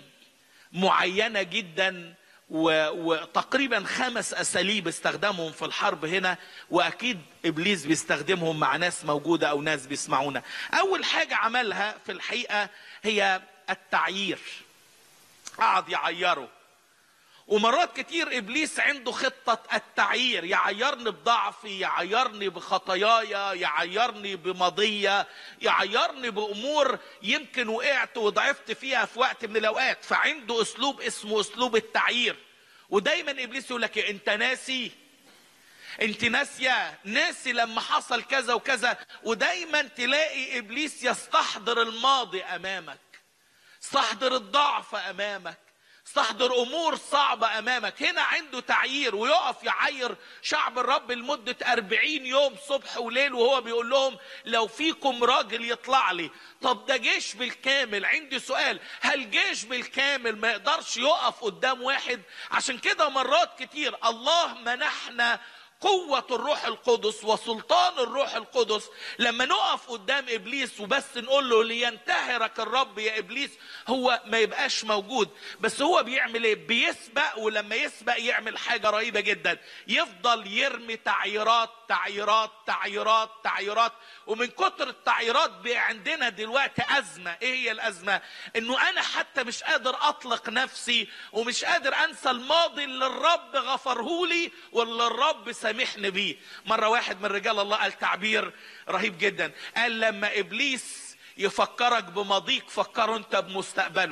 معينه جدا و- وتقريبا خمس اساليب استخدمهم في الحرب هنا واكيد ابليس بيستخدمهم مع ناس موجوده او ناس بيسمعونا. اول حاجه عملها في الحقيقه هي التعيير. قعد يعيره ومرات كتير ابليس عنده خطه التعيير يعيرني بضعفي يعيرني بخطاياي يعيرني بماضيه يعيرني بامور يمكن وقعت وضعفت فيها في وقت من الاوقات فعنده اسلوب اسمه اسلوب التعيير ودايما ابليس يقول لك إيه، انت ناسي انت ناسيه ناسي لما حصل كذا وكذا ودايما تلاقي ابليس يستحضر الماضي امامك استحضر الضعف امامك استحضر امور صعبه امامك هنا عنده تعيير ويقف يعير شعب الرب لمده أربعين يوم صبح وليل وهو بيقول لهم لو فيكم راجل يطلع لي طب ده جيش بالكامل عندي سؤال هل جيش بالكامل ما يقدرش يقف قدام واحد عشان كده مرات كتير الله منحنا قوة الروح القدس وسلطان الروح القدس لما نقف قدام ابليس وبس نقول له لينتهرك الرب يا ابليس هو ما يبقاش موجود بس هو بيعمل ايه بيسبق ولما يسبق يعمل حاجة رهيبة جدا يفضل يرمي تعييرات تعييرات تعييرات تعييرات ومن كتر التعييرات بقى عندنا دلوقتي أزمة ايه هي الأزمة انه انا حتى مش قادر اطلق نفسي ومش قادر انسى الماضي اللي الرب غفره لي واللي الرب سامحني بيه مرة واحد من رجال الله قال تعبير رهيب جدا قال لما ابليس يفكرك بماضيك فكره انت بمستقبله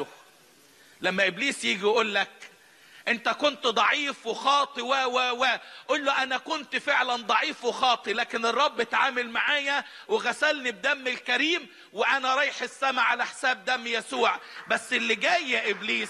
لما ابليس يجي يقول لك انت كنت ضعيف وخاطي و و و قول له انا كنت فعلا ضعيف وخاطي لكن الرب اتعامل معايا وغسلني بدم الكريم وانا رايح السماء على حساب دم يسوع بس اللي جاي يا ابليس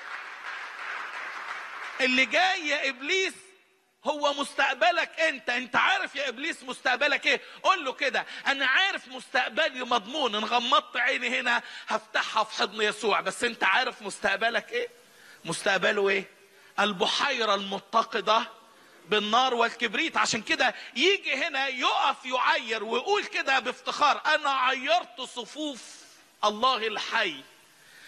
اللي جاي يا ابليس هو مستقبلك انت انت عارف يا ابليس مستقبلك ايه قول له كده انا عارف مستقبلي مضمون ان غمضت عيني هنا هفتحها في حضن يسوع بس انت عارف مستقبلك ايه مستقبله ايه البحيرة المتقدة بالنار والكبريت عشان كده يجي هنا يقف يعير ويقول كده بافتخار انا عيرت صفوف الله الحي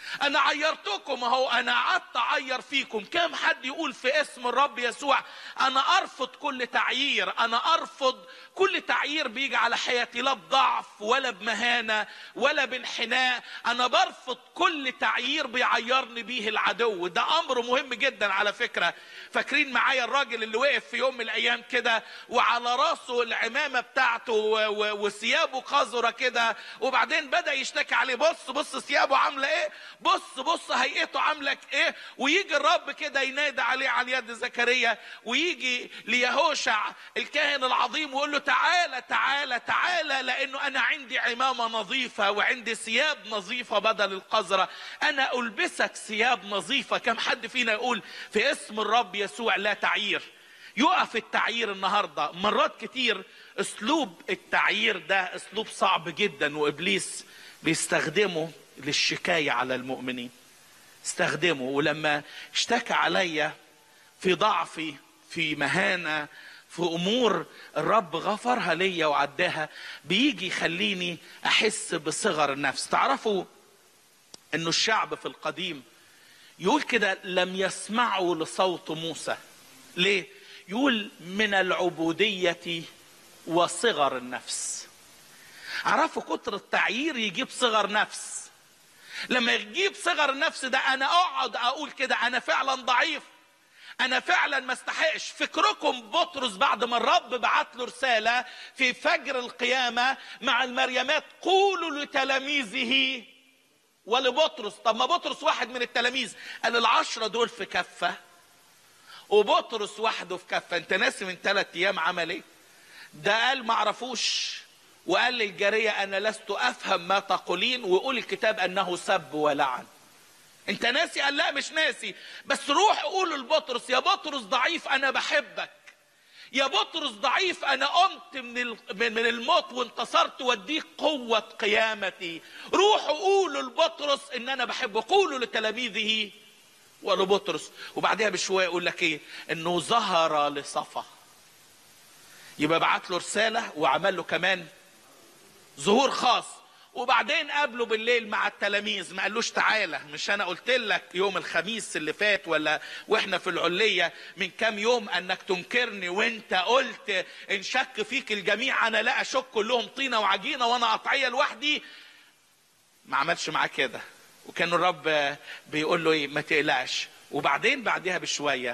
انا عيرتكم اهو انا قعدت اعير فيكم كم حد يقول في اسم الرب يسوع انا ارفض كل تعيير انا ارفض كل تعيير بيجي على حياتي لا بضعف ولا بمهانه ولا بانحناء انا برفض كل تعيير بيعيرني بيه العدو ده امر مهم جدا على فكره فاكرين معايا الراجل اللي وقف في يوم من الايام كده وعلى راسه العمامه بتاعته و- و- وثيابه قذره كده وبعدين بدا يشتكي عليه بص بص ثيابه عامله ايه بص بص هيئته عامله ايه ويجي الرب كده ينادي عليه على يد زكريا ويجي ليهوشع الكاهن العظيم ويقول له تعالى تعالى تعالى لانه انا عندي عمامه نظيفه وعندي ثياب نظيفه بدل القذره انا البسك ثياب نظيفه كم حد فينا يقول في اسم الرب يسوع لا تعيير يقف التعيير النهارده مرات كتير اسلوب التعيير ده اسلوب صعب جدا وابليس بيستخدمه للشكايه على المؤمنين استخدمه ولما اشتكى عليا في ضعفي في مهانه في امور الرب غفرها ليا وعداها بيجي يخليني احس بصغر النفس تعرفوا انه الشعب في القديم يقول كده لم يسمعوا لصوت موسى ليه يقول من العبوديه وصغر النفس عرفوا كتر التعيير يجيب صغر نفس لما يجيب صغر النفس ده انا اقعد اقول كده انا فعلا ضعيف انا فعلا ما استحقش فكركم بطرس بعد ما الرب بعت له رساله في فجر القيامه مع المريمات قولوا لتلاميذه ولبطرس طب ما بطرس واحد من التلاميذ قال العشرة دول في كفة وبطرس وحده في كفة انت ناسي من ثلاث ايام عمل ايه ده قال ما عرفوش وقال للجارية انا لست افهم ما تقولين ويقول الكتاب انه سب ولعن انت ناسي قال لا مش ناسي بس روح قول لبطرس يا بطرس ضعيف انا بحبك يا بطرس ضعيف انا قمت من ال- من من الموت وانتصرت واديك قوه قيامتي روحوا قولوا لبطرس ان انا بحبه قولوا لتلاميذه ولبطرس وبعدها بشويه يقول لك ايه انه ظهر لصفا يبقى بعت له رساله وعمل له كمان ظهور خاص وبعدين قابله بالليل مع التلاميذ ما قالوش تعالى مش انا قلت لك يوم الخميس اللي فات ولا واحنا في العليه من كام يوم انك تنكرني وانت قلت ان شك فيك الجميع انا لا اشك كلهم طينه وعجينه وانا قطعيه لوحدي ما عملش معاه كده وكان الرب بيقول له ايه ما تقلقش وبعدين بعدها بشويه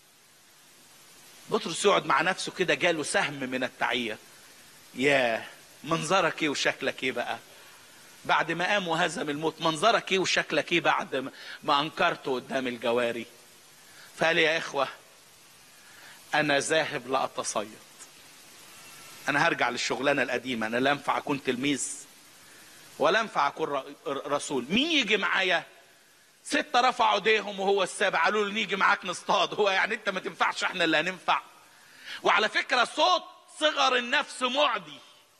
بطرس يقعد مع نفسه كده جاله سهم من التعيير ياه منظرك ايه وشكلك ايه بقى بعد ما قام وهزم الموت منظرك ايه وشكلك ايه بعد ما- ما انكرته قدام الجواري فقال يا اخوه انا ذاهب لاتصيد انا هرجع للشغلانه القديمه انا لا ينفع اكون تلميذ ولا ينفع اكون ر- ر- رسول مين يجي معايا ستة رفعوا ايديهم وهو السابع قالوا له نيجي معاك نصطاد هو يعني انت ما تنفعش احنا اللي هننفع وعلى فكرة صوت صغر النفس معدي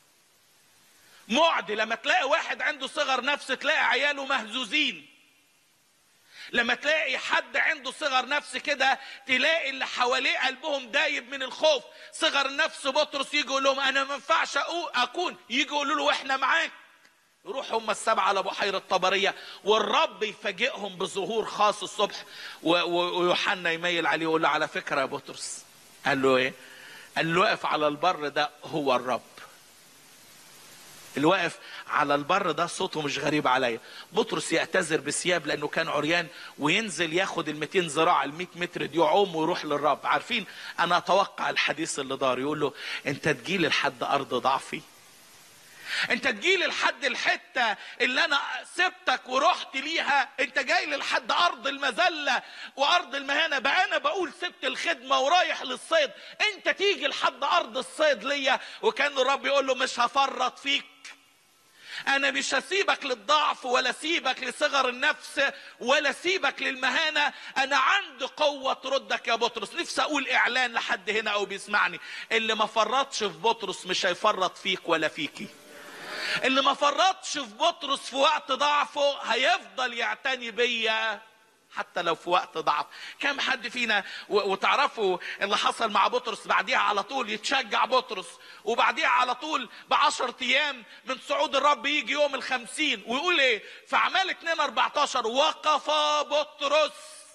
معدي لما تلاقي واحد عنده صغر نفس تلاقي عياله مهزوزين لما تلاقي حد عنده صغر نفس كده تلاقي اللي حواليه قلبهم دايب من الخوف صغر النفس بطرس يجي يقول لهم انا ما ينفعش أقو- اكون يجي يقولوا له واحنا معاك يروحوا هم السبعة على بحيرة طبرية والرب يفاجئهم بظهور خاص الصبح و- و- ويوحنا يميل عليه ويقول له على فكرة يا بطرس قال له ايه قال له واقف على البر ده هو الرب اللي واقف على البر ده صوته مش غريب عليا بطرس يعتذر بثياب لانه كان عريان وينزل ياخد ال 200 ذراع ال 100 متر دي يعوم ويروح للرب عارفين انا اتوقع الحديث اللي دار يقول له انت تجيلي لحد ارض ضعفي انت تجيلي لحد الحته اللي انا سبتك ورحت ليها انت جاي لي لحد ارض المذله وارض المهانه بقى انا بقول سبت الخدمه ورايح للصيد انت تيجي لحد ارض الصيد ليا وكان الرب يقول له مش هفرط فيك انا مش هسيبك للضعف ولا سيبك لصغر النفس ولا سيبك للمهانه انا عندي قوه تردك يا بطرس نفسي اقول اعلان لحد هنا او بيسمعني اللي ما فرطش في بطرس مش هيفرط فيك ولا فيكي اللي ما فرطش في بطرس في وقت ضعفه هيفضل يعتني بيا حتى لو في وقت ضعف كم حد فينا و- وتعرفوا اللي حصل مع بطرس بعديها على طول يتشجع بطرس وبعديها على طول بعشرة ايام من صعود الرب يجي يوم الخمسين ويقول ايه في اعمال 2 14 وقف بطرس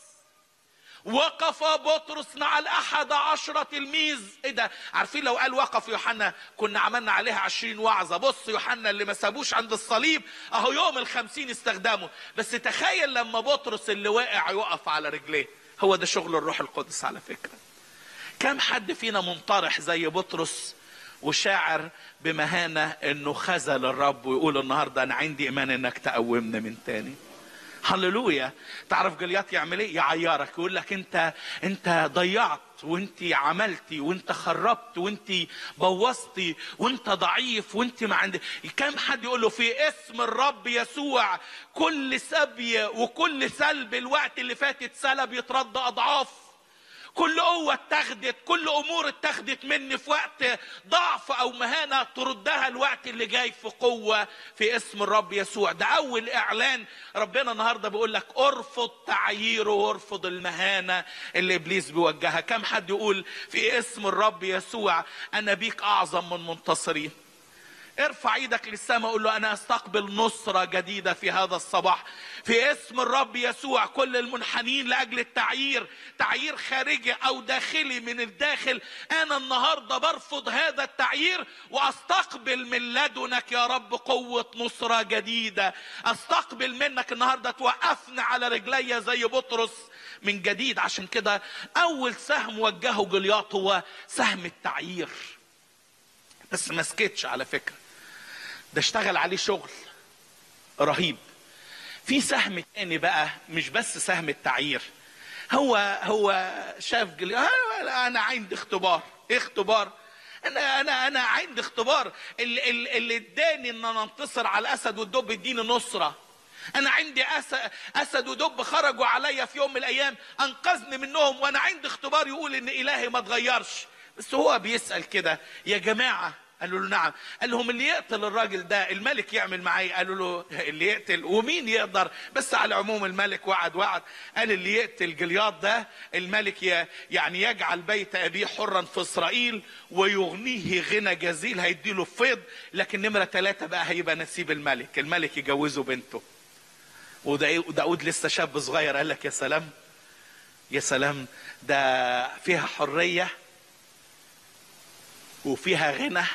وقف بطرس مع الأحد عشر تلميذ ايه ده عارفين لو قال وقف يوحنا كنا عملنا عليها عشرين وعظة بص يوحنا اللي ما سابوش عند الصليب اهو يوم الخمسين استخدمه بس تخيل لما بطرس اللي واقع يقف على رجليه هو ده شغل الروح القدس على فكرة كم حد فينا منطرح زي بطرس وشاعر بمهانة انه خذل الرب ويقول النهاردة انا عندي ايمان انك تقومنا من تاني هللويا تعرف جليات يعمل ايه يعيرك يقول لك انت انت ضيعت وانت عملتي وانت خربت وانت بوظتي وانت ضعيف وانت ما عندك كم حد يقول له في اسم الرب يسوع كل سبي وكل سلب الوقت اللي فات اتسلب يترد اضعاف كل قوة اتخذت كل أمور اتخذت مني في وقت ضعف أو مهانة تردها الوقت اللي جاي في قوة في اسم الرب يسوع ده أول إعلان ربنا النهاردة بيقول لك ارفض تعييره وارفض المهانة اللي إبليس بيوجهها كم حد يقول في اسم الرب يسوع أنا بيك أعظم من منتصرين ارفع ايدك للسماء قول له انا استقبل نصرة جديدة في هذا الصباح في اسم الرب يسوع كل المنحنين لاجل التعيير تعيير خارجي او داخلي من الداخل انا النهاردة برفض هذا التعيير واستقبل من لدنك يا رب قوة نصرة جديدة استقبل منك النهاردة توقفني على رجلي زي بطرس من جديد عشان كده اول سهم وجهه جلياط هو سهم التعيير بس ما سكتش على فكره ده اشتغل عليه شغل رهيب في سهم تاني بقى مش بس سهم التعيير هو هو شاف جل... آه، انا عندي اختبار ايه اختبار انا انا انا عندي اختبار اللي, اللي- اللي اداني ان انا انتصر على الاسد والدب اديني نصره انا عندي أس- اسد ودب خرجوا عليا في يوم من الايام انقذني منهم وانا عندي اختبار يقول ان الهي ما اتغيرش بس هو بيسال كده يا جماعه قالوا له نعم قال لهم اللي يقتل الراجل ده الملك يعمل معاه إيه؟ قالوا له اللي يقتل ومين يقدر بس على العموم الملك وعد وعد قال اللي يقتل جلياط ده الملك ي- يعني يجعل بيت ابيه حرا في اسرائيل ويغنيه غنى جزيل هيديله فيض لكن نمره ثلاثه بقى هيبقى نسيب الملك الملك يجوزه بنته ودا- وداود لسه شاب صغير قال لك يا سلام يا سلام ده فيها حريه وفيها غنى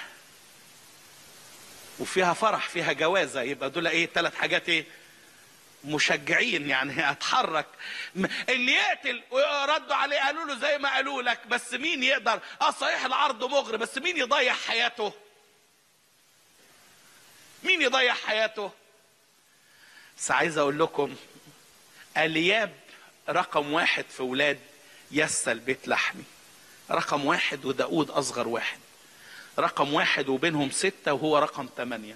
وفيها فرح فيها جوازة يبقى دول ايه ثلاث حاجات ايه مشجعين يعني اتحرك م- اللي يقتل ردوا عليه قالوا له زي ما قالوا لك بس مين يقدر اه صحيح العرض مغري بس مين يضيع حياته مين يضيع حياته بس عايز اقول لكم الياب رقم واحد في ولاد يسى البيت لحمي رقم واحد وداود اصغر واحد رقم واحد وبينهم ستة وهو رقم ثمانية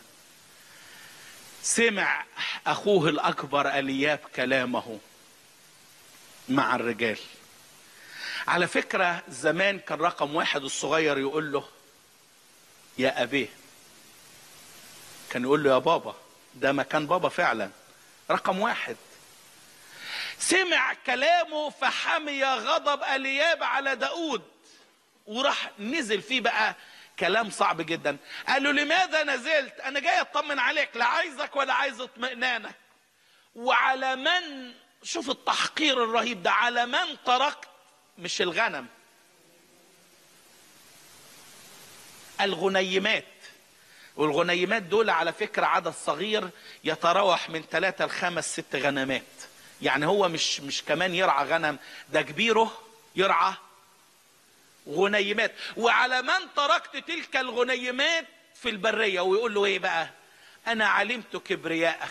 سمع أخوه الأكبر ألياب كلامه مع الرجال على فكرة زمان كان رقم واحد الصغير يقول له يا أبيه كان يقول له يا بابا ده مكان بابا فعلا رقم واحد سمع كلامه فحمي غضب الياب على داود وراح نزل فيه بقى كلام صعب جدا قال له لماذا نزلت انا جاي اطمن عليك لا عايزك ولا عايز اطمئنانك وعلى من شوف التحقير الرهيب ده على من تركت مش الغنم الغنيمات والغنيمات دول على فكرة عدد صغير يتراوح من ثلاثة لخمس ست غنمات يعني هو مش مش كمان يرعى غنم ده كبيره يرعى غنيمات وعلى من تركت تلك الغنيمات في البرية ويقول له ايه بقى انا علمت كبرياءك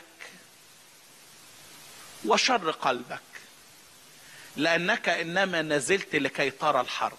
وشر قلبك لانك انما نزلت لكي ترى الحرب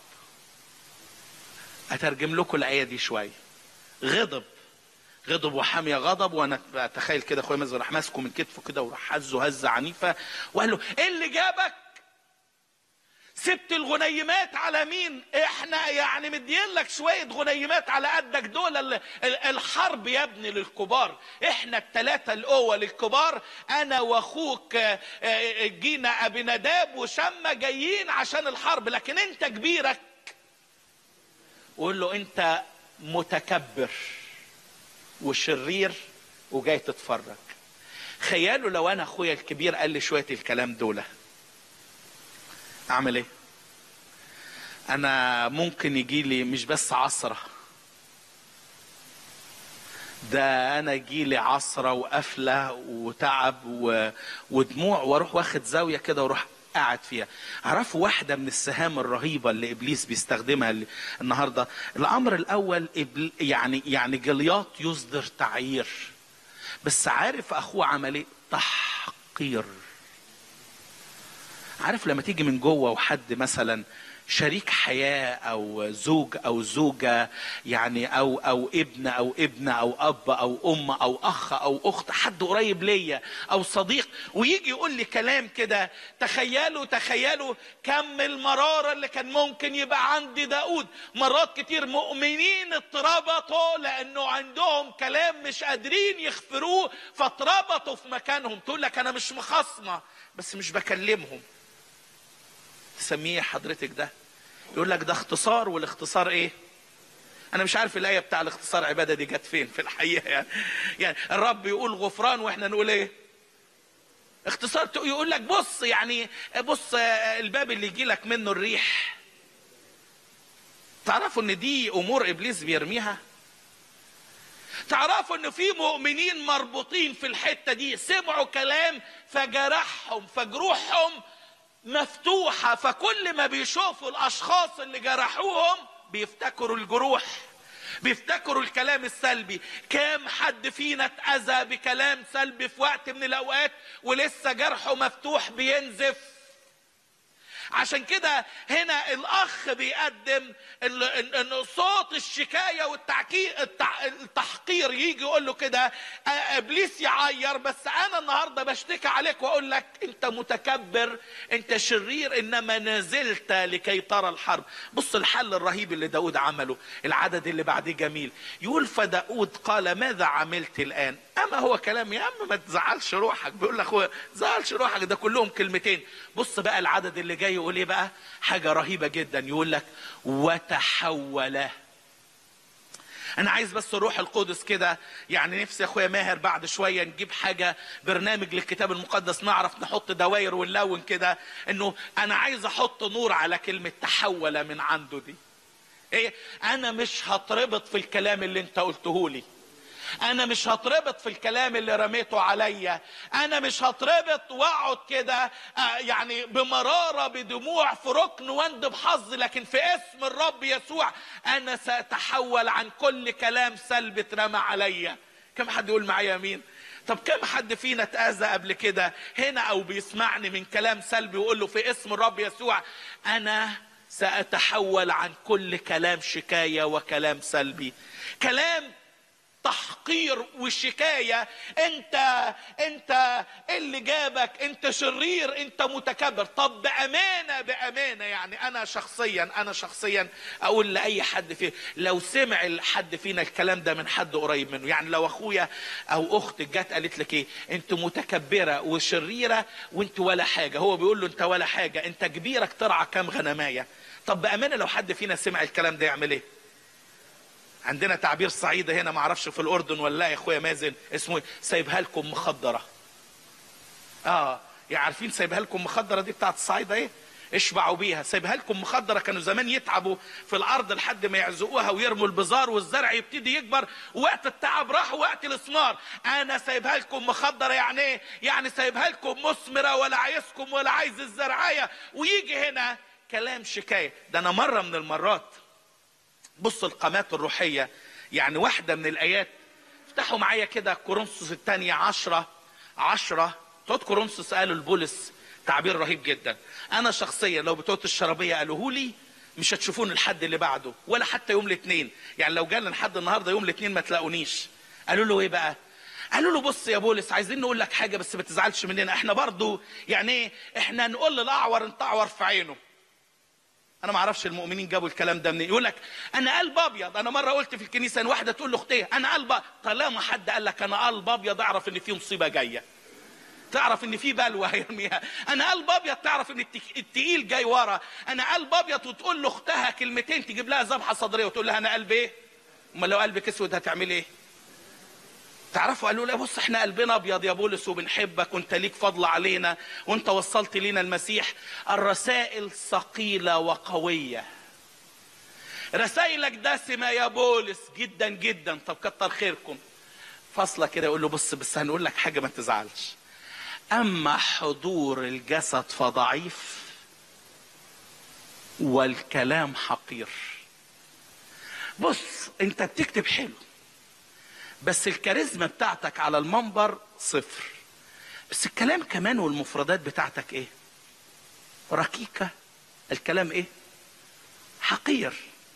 اترجم لكم الايه دي شويه غضب غضب وحامية غضب وانا اتخيل كده اخويا مازن راح ماسكه من كتفه كده وراح هزه هزه عنيفه وقال له ايه اللي جابك سبت الغنيمات على مين احنا يعني مدين لك شوية غنيمات على قدك دول ال- ال- الحرب يا ابني للكبار احنا التلاتة الاول الكبار انا واخوك آه، آه، جينا ابي نداب وشمة جايين عشان الحرب لكن انت كبيرك وقول له انت متكبر وشرير وجاي تتفرج خيالوا لو انا اخويا الكبير قال لي شويه الكلام دول اعمل ايه انا ممكن يجي لي مش بس عصره ده انا يجي لي عصره وقفله وتعب و... ودموع واروح واخد زاويه كده واروح قاعد فيها عرفوا واحدة من السهام الرهيبة اللي إبليس بيستخدمها ال- النهاردة الأمر الأول إبل... يعني يعني جلياط يصدر تعيير بس عارف أخوه عمل إيه تحقير عارف لما تيجي من جوه وحد مثلا شريك حياة أو زوج أو زوجة يعني أو أو ابن أو ابنة أو أب أو أم أو أخ أو أخت حد قريب ليا أو صديق ويجي يقول لي كلام كده تخيلوا تخيلوا كم المرارة اللي كان ممكن يبقى عندي داود مرات كتير مؤمنين اتربطوا لأنه عندهم كلام مش قادرين يغفروه فاتربطوا في مكانهم تقول لك أنا مش مخصمة بس مش بكلمهم تسميه حضرتك ده يقول لك ده اختصار والاختصار ايه انا مش عارف الايه بتاع الاختصار عباده دي جت فين في الحقيقه يعني يعني الرب يقول غفران واحنا نقول ايه اختصار تق- يقول لك بص يعني بص آه، الباب اللي يجي لك منه الريح تعرفوا ان دي امور ابليس بيرميها تعرفوا ان في مؤمنين مربوطين في الحته دي سمعوا كلام فجرحهم فجروحهم مفتوحه فكل ما بيشوفوا الاشخاص اللي جرحوهم بيفتكروا الجروح بيفتكروا الكلام السلبي كام حد فينا اتأذى بكلام سلبي في وقت من الأوقات ولسه جرحه مفتوح بينزف عشان كده هنا الاخ بيقدم ال- ال- ان صوت الشكايه والتعكير التحقير يجي يقول له كده آه، ابليس يعير بس انا النهارده بشتكي عليك واقول لك انت متكبر انت شرير انما نزلت لكي ترى الحرب بص الحل الرهيب اللي داود عمله العدد اللي بعديه جميل يقول فداود قال ماذا عملت الان اما هو كلام يا عم ما تزعلش روحك بيقول لك هو زعلش روحك ده كلهم كلمتين بص بقى العدد اللي جاي يقول ايه بقى حاجه رهيبه جدا يقول لك وتحول انا عايز بس الروح القدس كده يعني نفسي يا اخويا ماهر بعد شويه نجيب حاجه برنامج للكتاب المقدس نعرف نحط دواير ونلون كده انه انا عايز احط نور على كلمه تحول من عنده دي ايه انا مش هتربط في الكلام اللي انت قلته لي انا مش هتربط في الكلام اللي رميته عليا انا مش هتربط واقعد كده آه، يعني بمراره بدموع في ركن واندب حظ لكن في اسم الرب يسوع انا ساتحول عن كل كلام سلبي اترمى عليا كم حد يقول معايا مين طب كم حد فينا اتأذى قبل كده هنا او بيسمعني من كلام سلبي ويقول له في اسم الرب يسوع انا سأتحول عن كل كلام شكاية وكلام سلبي كلام تحقير وشكاية انت انت اللي جابك انت شرير انت متكبر طب بأمانة بأمانة يعني انا شخصيا انا شخصيا اقول لأي حد فيه لو سمع حد فينا الكلام ده من حد قريب منه يعني لو اخويا او اختك جت قالت لك ايه انت متكبرة وشريرة وانت ولا حاجة هو بيقول له انت ولا حاجة انت كبيرك ترعى كام غنماية طب بأمانة لو حد فينا سمع الكلام ده يعمل ايه عندنا تعبير صعيدة هنا ما اعرفش في الاردن ولا لا يا اخويا مازن اسمه إيه؟ سايبها لكم مخدره اه يا عارفين سايبها لكم مخدره دي بتاعت الصعيدة ايه اشبعوا بيها سايبها لكم مخدره كانوا زمان يتعبوا في الارض لحد ما يعزقوها ويرموا البذار والزرع يبتدي يكبر وقت التعب راح وقت الاسمار انا سايبها لكم مخدره يعني ايه يعني سايبها لكم مثمره ولا عايزكم ولا عايز الزرعايه ويجي هنا كلام شكايه ده انا مره من المرات بص القامات الروحية يعني واحدة من الآيات افتحوا معايا كده كورنثوس الثانية عشرة عشرة بتوع كورنثوس قالوا لبولس تعبير رهيب جدا أنا شخصيا لو بتوع الشرابية قالوه لي مش هتشوفوني الحد اللي بعده ولا حتى يوم الاثنين يعني لو جالنا لحد النهارده يوم الاثنين ما تلاقونيش قالوا له ايه بقى قالوا له بص يا بولس عايزين نقول لك حاجه بس ما تزعلش مننا احنا برضو يعني ايه احنا نقول للاعور انت اعور في عينه انا ما اعرفش المؤمنين جابوا الكلام ده منين يقول لك انا قلب ابيض انا مره قلت في الكنيسه ان واحده تقول لاختها انا قلب طالما حد قال لك انا قلب ابيض اعرف ان في مصيبه جايه تعرف ان في بلوى هيرميها انا قلب ابيض تعرف ان التك- التقيل جاي ورا انا قلب ابيض وتقول لاختها كلمتين تجيب لها ذبحه صدريه وتقول لها انا قلب ايه امال لو قلبك اسود هتعمل ايه تعرفوا قالوا لا بص احنا قلبنا ابيض يا بولس وبنحبك وانت ليك فضل علينا وانت وصلت لينا المسيح الرسائل ثقيله وقويه رسائلك دسمه يا بولس جدا جدا طب كتر خيركم فاصله كده يقول له بص بس هنقول لك حاجه ما تزعلش اما حضور الجسد فضعيف والكلام حقير بص انت بتكتب حلو بس الكاريزما بتاعتك على المنبر صفر بس الكلام كمان والمفردات بتاعتك ايه ركيكة الكلام ايه حقير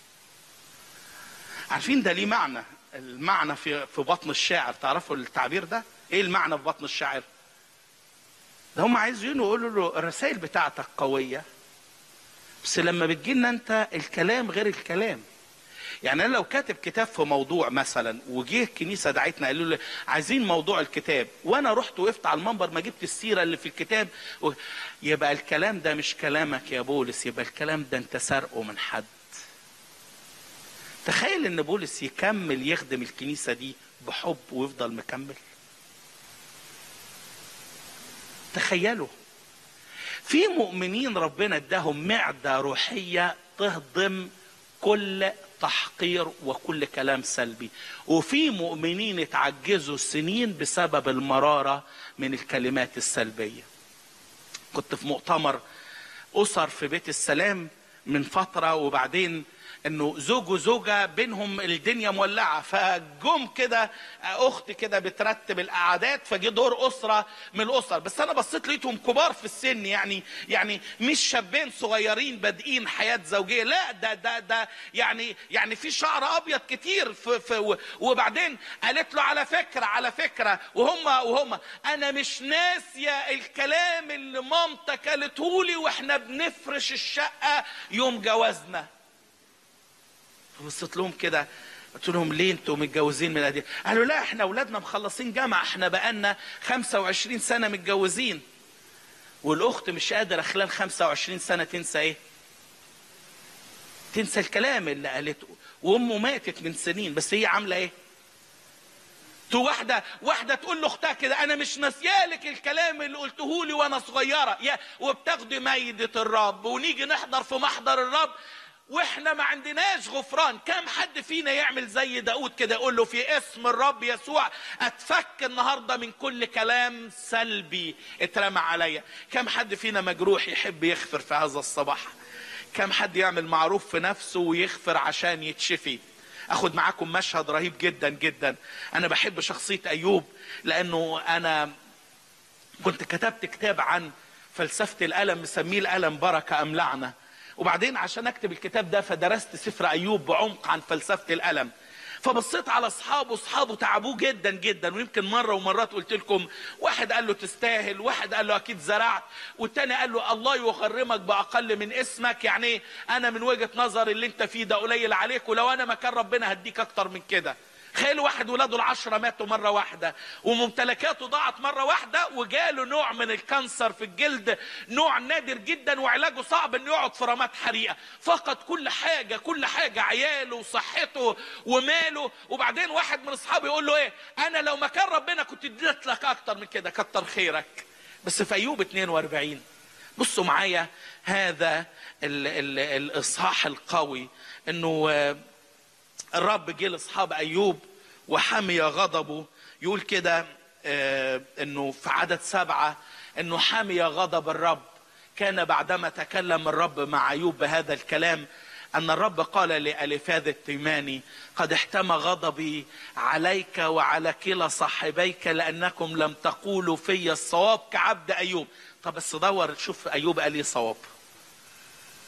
عارفين ده ليه معنى المعنى في في بطن الشاعر تعرفوا التعبير ده ايه المعنى في بطن الشاعر ده هم عايزين يقولوا له الرسائل بتاعتك قوية بس لما بتجينا انت الكلام غير الكلام يعني انا لو كاتب كتاب في موضوع مثلا وجه الكنيسه دعتنا قالوا لي عايزين موضوع الكتاب وانا رحت وقفت على المنبر ما جبت السيره اللي في الكتاب و... يبقى الكلام ده مش كلامك يا بولس يبقى الكلام ده انت سرقه من حد تخيل ان بولس يكمل يخدم الكنيسه دي بحب ويفضل مكمل تخيلوا في مؤمنين ربنا اداهم معده روحيه تهضم كل تحقير وكل كلام سلبي وفي مؤمنين اتعجزوا سنين بسبب المراره من الكلمات السلبيه كنت في مؤتمر اسر في بيت السلام من فتره وبعدين انه زوج وزوجه بينهم الدنيا مولعه فجم كده اخت كده بترتب القعدات فجه دور اسره من الاسر بس انا بصيت لقيتهم كبار في السن يعني يعني مش شابين صغيرين بادئين حياه زوجيه لا ده ده ده يعني يعني في شعر ابيض كتير في في وبعدين قالت له على فكره على فكره وهم وهم انا مش ناسيه الكلام اللي مامتك قالته لي واحنا بنفرش الشقه يوم جوازنا بصيت لهم كده قلت لهم ليه انتوا متجوزين من قد قالوا لا احنا اولادنا مخلصين جامعه احنا بقالنا 25 سنه متجوزين والاخت مش قادره خلال 25 سنه تنسى ايه تنسى الكلام اللي قالته وامه ماتت من سنين بس هي عامله ايه تو واحده واحده تقول لاختها كده انا مش ناسيالك الكلام اللي قلته لي وانا صغيره يا وبتاخدي ميده الرب ونيجي نحضر في محضر الرب واحنا ما عندناش غفران كم حد فينا يعمل زي داود كده يقول له في اسم الرب يسوع اتفك النهارده من كل كلام سلبي اترمى عليا كم حد فينا مجروح يحب يغفر في هذا الصباح كم حد يعمل معروف في نفسه ويغفر عشان يتشفي اخد معاكم مشهد رهيب جدا جدا انا بحب شخصيه ايوب لانه انا كنت كتبت كتاب عن فلسفه الالم مسميه الالم بركه ام لعنه وبعدين عشان اكتب الكتاب ده فدرست سفر ايوب بعمق عن فلسفه الالم فبصيت على اصحابه اصحابه تعبوه جدا جدا ويمكن مره ومرات قلت لكم واحد قال له تستاهل واحد قال له اكيد زرعت والتاني قال له الله يغرمك باقل من اسمك يعني انا من وجهه نظري اللي انت فيه ده قليل عليك ولو انا مكان ربنا هديك اكتر من كده تخيل واحد ولاده العشرة ماتوا مرة واحدة وممتلكاته ضاعت مرة واحدة وجاله نوع من الكانسر في الجلد نوع نادر جدا وعلاجه صعب انه يقعد في رمات حريقة فقد كل حاجة كل حاجة عياله وصحته وماله وبعدين واحد من اصحابه يقول له ايه انا لو مكان ربنا كنت اديت لك اكتر من كده كتر خيرك بس في ايوب 42 بصوا معايا هذا ال ال الاصحاح القوي انه الرب جه لاصحاب ايوب وحمي غضبه يقول كده آه انه في عدد سبعه انه حمي غضب الرب كان بعدما تكلم الرب مع ايوب بهذا الكلام ان الرب قال لالفاذ التيماني قد احتمى غضبي عليك وعلى كلا صاحبيك لانكم لم تقولوا في الصواب كعبد ايوب طب بس دور شوف ايوب قال ايه صواب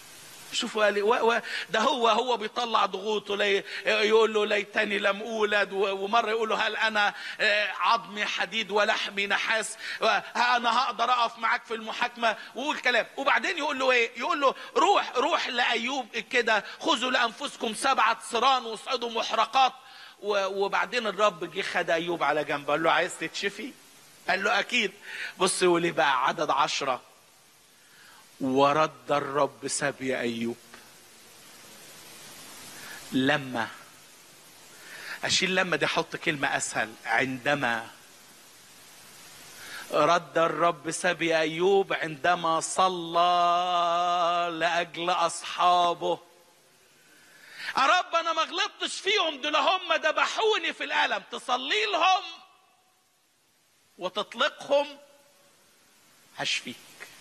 شوفوا قال و... و... ده هو هو بيطلع ضغوطه لي... يقول له ليتني لم اولد و... ومره يقول له هل انا آه، عظمي حديد ولحمي نحاس و... انا هقدر اقف معاك في المحاكمه ويقول كلام وبعدين يقول له ايه يقول له روح روح لايوب كده خذوا لانفسكم سبعه صران واصعدوا محرقات و... وبعدين الرب جه خد ايوب على جنب قال له عايز تتشفي قال له اكيد بص يقول ايه بقى عدد عشره ورد الرب سبي ايوب لما اشيل لما دي احط كلمه اسهل عندما رد الرب سبي ايوب عندما صلى لاجل اصحابه يا رب انا ما غلطتش فيهم دول هم ذبحوني في الالم تصلي لهم وتطلقهم هشفيك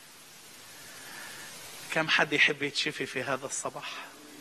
كم حد يحب يتشفي في هذا الصباح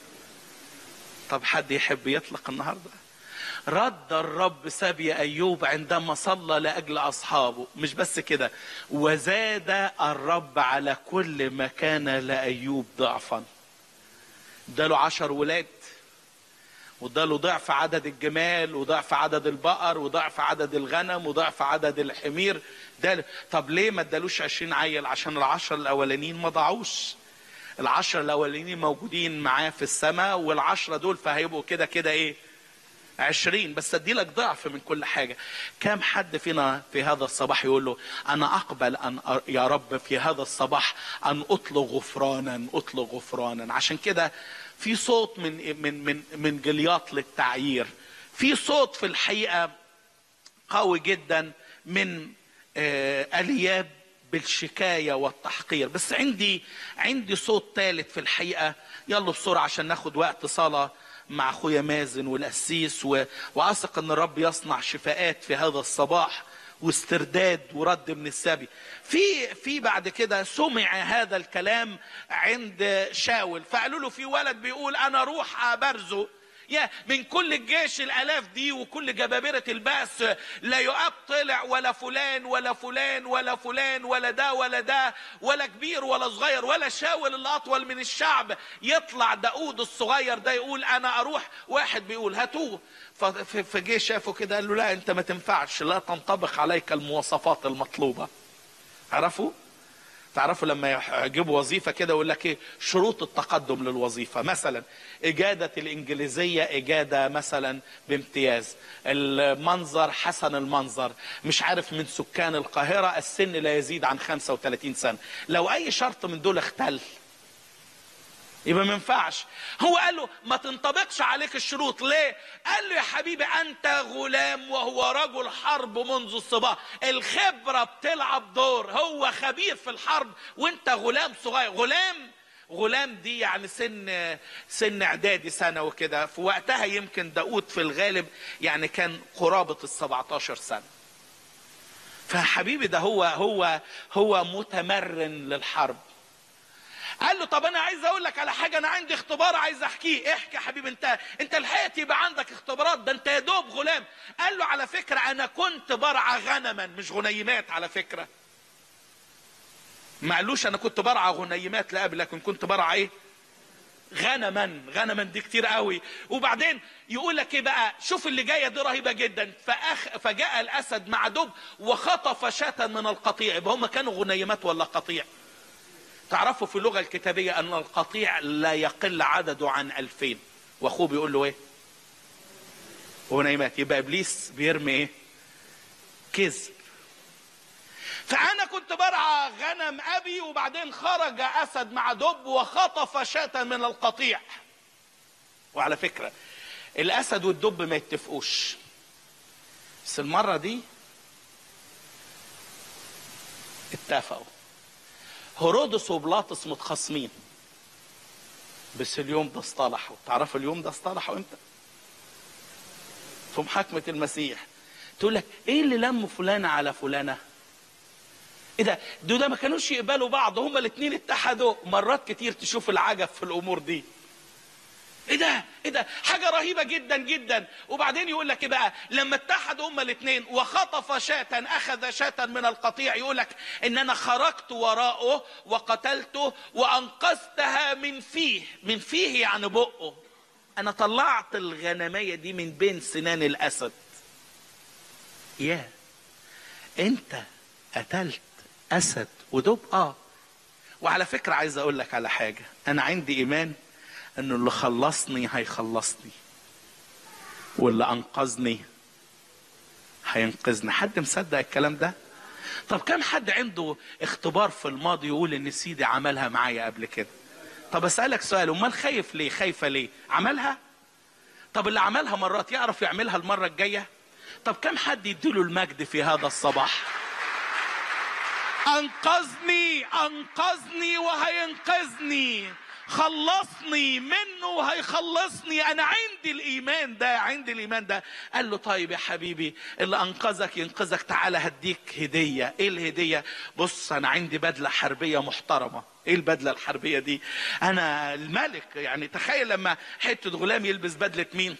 طب حد يحب يطلق النهارده رد الرب سبي ايوب عندما صلى لاجل اصحابه مش بس كده وزاد الرب على كل ما كان لايوب ضعفا اداله عشر ولاد واداله ضعف عدد الجمال وضعف عدد البقر وضعف عدد الغنم وضعف عدد الحمير ده طب ليه ما ادالوش عشرين عيل عشان العشر الاولانيين ما ضاعوش العشر الاولانيين موجودين معاه في السماء والعشرة دول فهيبقوا كده كده ايه عشرين بس ادي لك ضعف من كل حاجة كم حد فينا في هذا الصباح يقول له انا اقبل ان أ- يا رب في هذا الصباح ان اطلب غفرانا اطلب غفرانا عشان كده في صوت من من من من جلياط للتعيير في صوت في الحقيقة قوي جدا من آه، الياب بالشكايه والتحقير بس عندي عندي صوت ثالث في الحقيقه يلا بسرعه عشان ناخد وقت صلاه مع اخويا مازن والقسيس و... واثق ان الرب يصنع شفاءات في هذا الصباح واسترداد ورد من السبي في في بعد كده سمع هذا الكلام عند شاول فقالوا له في ولد بيقول انا روح ابرزه يا من كل الجيش الالاف دي وكل جبابره الباس لا يؤاب طلع ولا فلان ولا فلان ولا فلان ولا ده ولا ده ولا كبير ولا صغير ولا شاول اللي اطول من الشعب يطلع داود الصغير ده يقول انا اروح واحد بيقول هاتوه ف- ف- فجه شافه كده قال له لا انت ما تنفعش لا تنطبق عليك المواصفات المطلوبه عرفوا تعرفوا لما يجيبوا وظيفة كده يقول لك ايه شروط التقدم للوظيفة مثلا إجادة الإنجليزية إجادة مثلا بامتياز المنظر حسن المنظر مش عارف من سكان القاهرة السن لا يزيد عن 35 سنة لو أي شرط من دول اختل يبقى ما ينفعش هو قال له ما تنطبقش عليك الشروط ليه قال له يا حبيبي انت غلام وهو رجل حرب منذ الصباح الخبرة بتلعب دور هو خبير في الحرب وانت غلام صغير غلام غلام دي يعني سن سن اعدادي سنة وكده في وقتها يمكن داود في الغالب يعني كان قرابة ال 17 سنة فحبيبي ده هو هو هو متمرن للحرب قال له طب انا عايز اقول لك على حاجه انا عندي اختبار عايز احكيه احكي يا حبيبي انت انت لحقت يبقى عندك اختبارات ده انت يا دوب غلام قال له على فكره انا كنت برعى غنما مش غنيمات على فكره ما قالوش انا كنت برعى غنيمات لا قبل لكن كنت برعى ايه غنما غنما دي كتير قوي وبعدين يقول لك ايه بقى شوف اللي جايه دي رهيبه جدا فأخ فجاء الاسد مع دب وخطف شاة من القطيع يبقى هم كانوا غنيمات ولا قطيع تعرفوا في اللغة الكتابية أن القطيع لا يقل عدده عن ألفين وأخوه بيقول له إيه غنيمات يبقى إبليس بيرمي إيه كذب فأنا كنت برعى غنم أبي وبعدين خرج أسد مع دب وخطف شاة من القطيع وعلى فكرة الأسد والدب ما يتفقوش بس المرة دي اتفقوا هرودس وبلاطس متخاصمين بس اليوم ده اصطلحوا تعرفوا اليوم ده اصطلحوا امتى في محاكمة المسيح تقول لك ايه اللي لم فلانة على فلانة ايه ده دول ده ما كانوش يقبلوا بعض هما الاثنين اتحدوا مرات كتير تشوف العجب في الامور دي ايه ده ايه ده حاجه رهيبه جدا جدا وبعدين يقول لك ايه بقى لما اتحدوا هما الاثنين وخطف شاة اخذ شاة من القطيع يقول لك ان انا خرجت وراءه وقتلته وانقذتها من فيه من فيه يعني بقه انا طلعت الغنميه دي من بين سنان الاسد يا انت قتلت اسد ودب اه وعلى فكره عايز اقول لك على حاجه انا عندي ايمان انه اللي خلصني هيخلصني واللي انقذني هينقذني حد مصدق الكلام ده طب كم حد عنده اختبار في الماضي يقول ان سيدي عملها معايا قبل كده طب اسالك سؤال امال خايف ليه خايفه ليه عملها طب اللي عملها مرات يعرف يعملها المره الجايه طب كم حد يديله المجد في هذا الصباح انقذني انقذني وهينقذني خلصني منه وهيخلصني انا عندي الايمان ده عندي الايمان ده قال له طيب يا حبيبي اللي انقذك ينقذك تعالى هديك هديه ايه الهديه بص انا عندي بدله حربيه محترمه ايه البدله الحربيه دي انا الملك يعني تخيل لما حته غلام يلبس بدله مين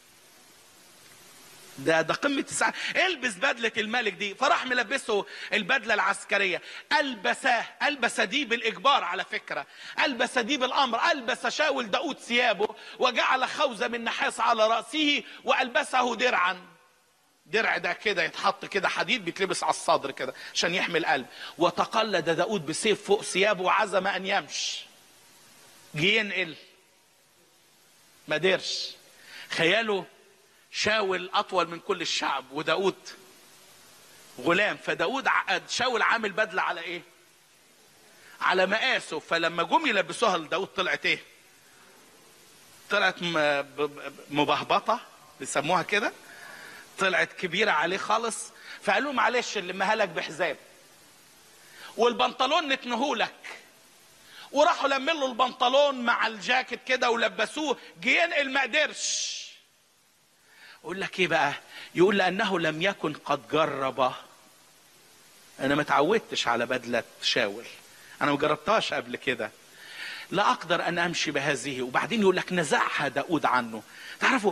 ده ده قمة السعادة البس بدلة الملك دي فراح ملبسه البدلة العسكرية ألبساه ألبس دي بالإجبار على فكرة ألبس دي بالأمر ألبس شاول داود ثيابه وجعل خوذة من نحاس على رأسه وألبسه درعا درع ده كده يتحط كده حديد بيتلبس على الصدر كده عشان يحمي القلب وتقلد داود بسيف فوق ثيابه وعزم أن يمشي جه ينقل ما قدرش خياله شاول اطول من كل الشعب وداود غلام فداود شاول عامل بدله على ايه على مقاسه فلما جم يلبسوها لداود طلعت ايه طلعت مبهبطه بيسموها كده طلعت كبيره عليه خالص فقالوا معلش اللي مهلك بحزام والبنطلون نتنهولك وراحوا لمين له البنطلون مع الجاكيت كده ولبسوه جه ينقل ما قدرش يقول لك ايه بقى يقول لانه لم يكن قد جرب انا ما اتعودتش على بدله شاول انا ما جربتهاش قبل كده لا اقدر ان امشي بهذه وبعدين يقول لك نزعها داود عنه تعرفوا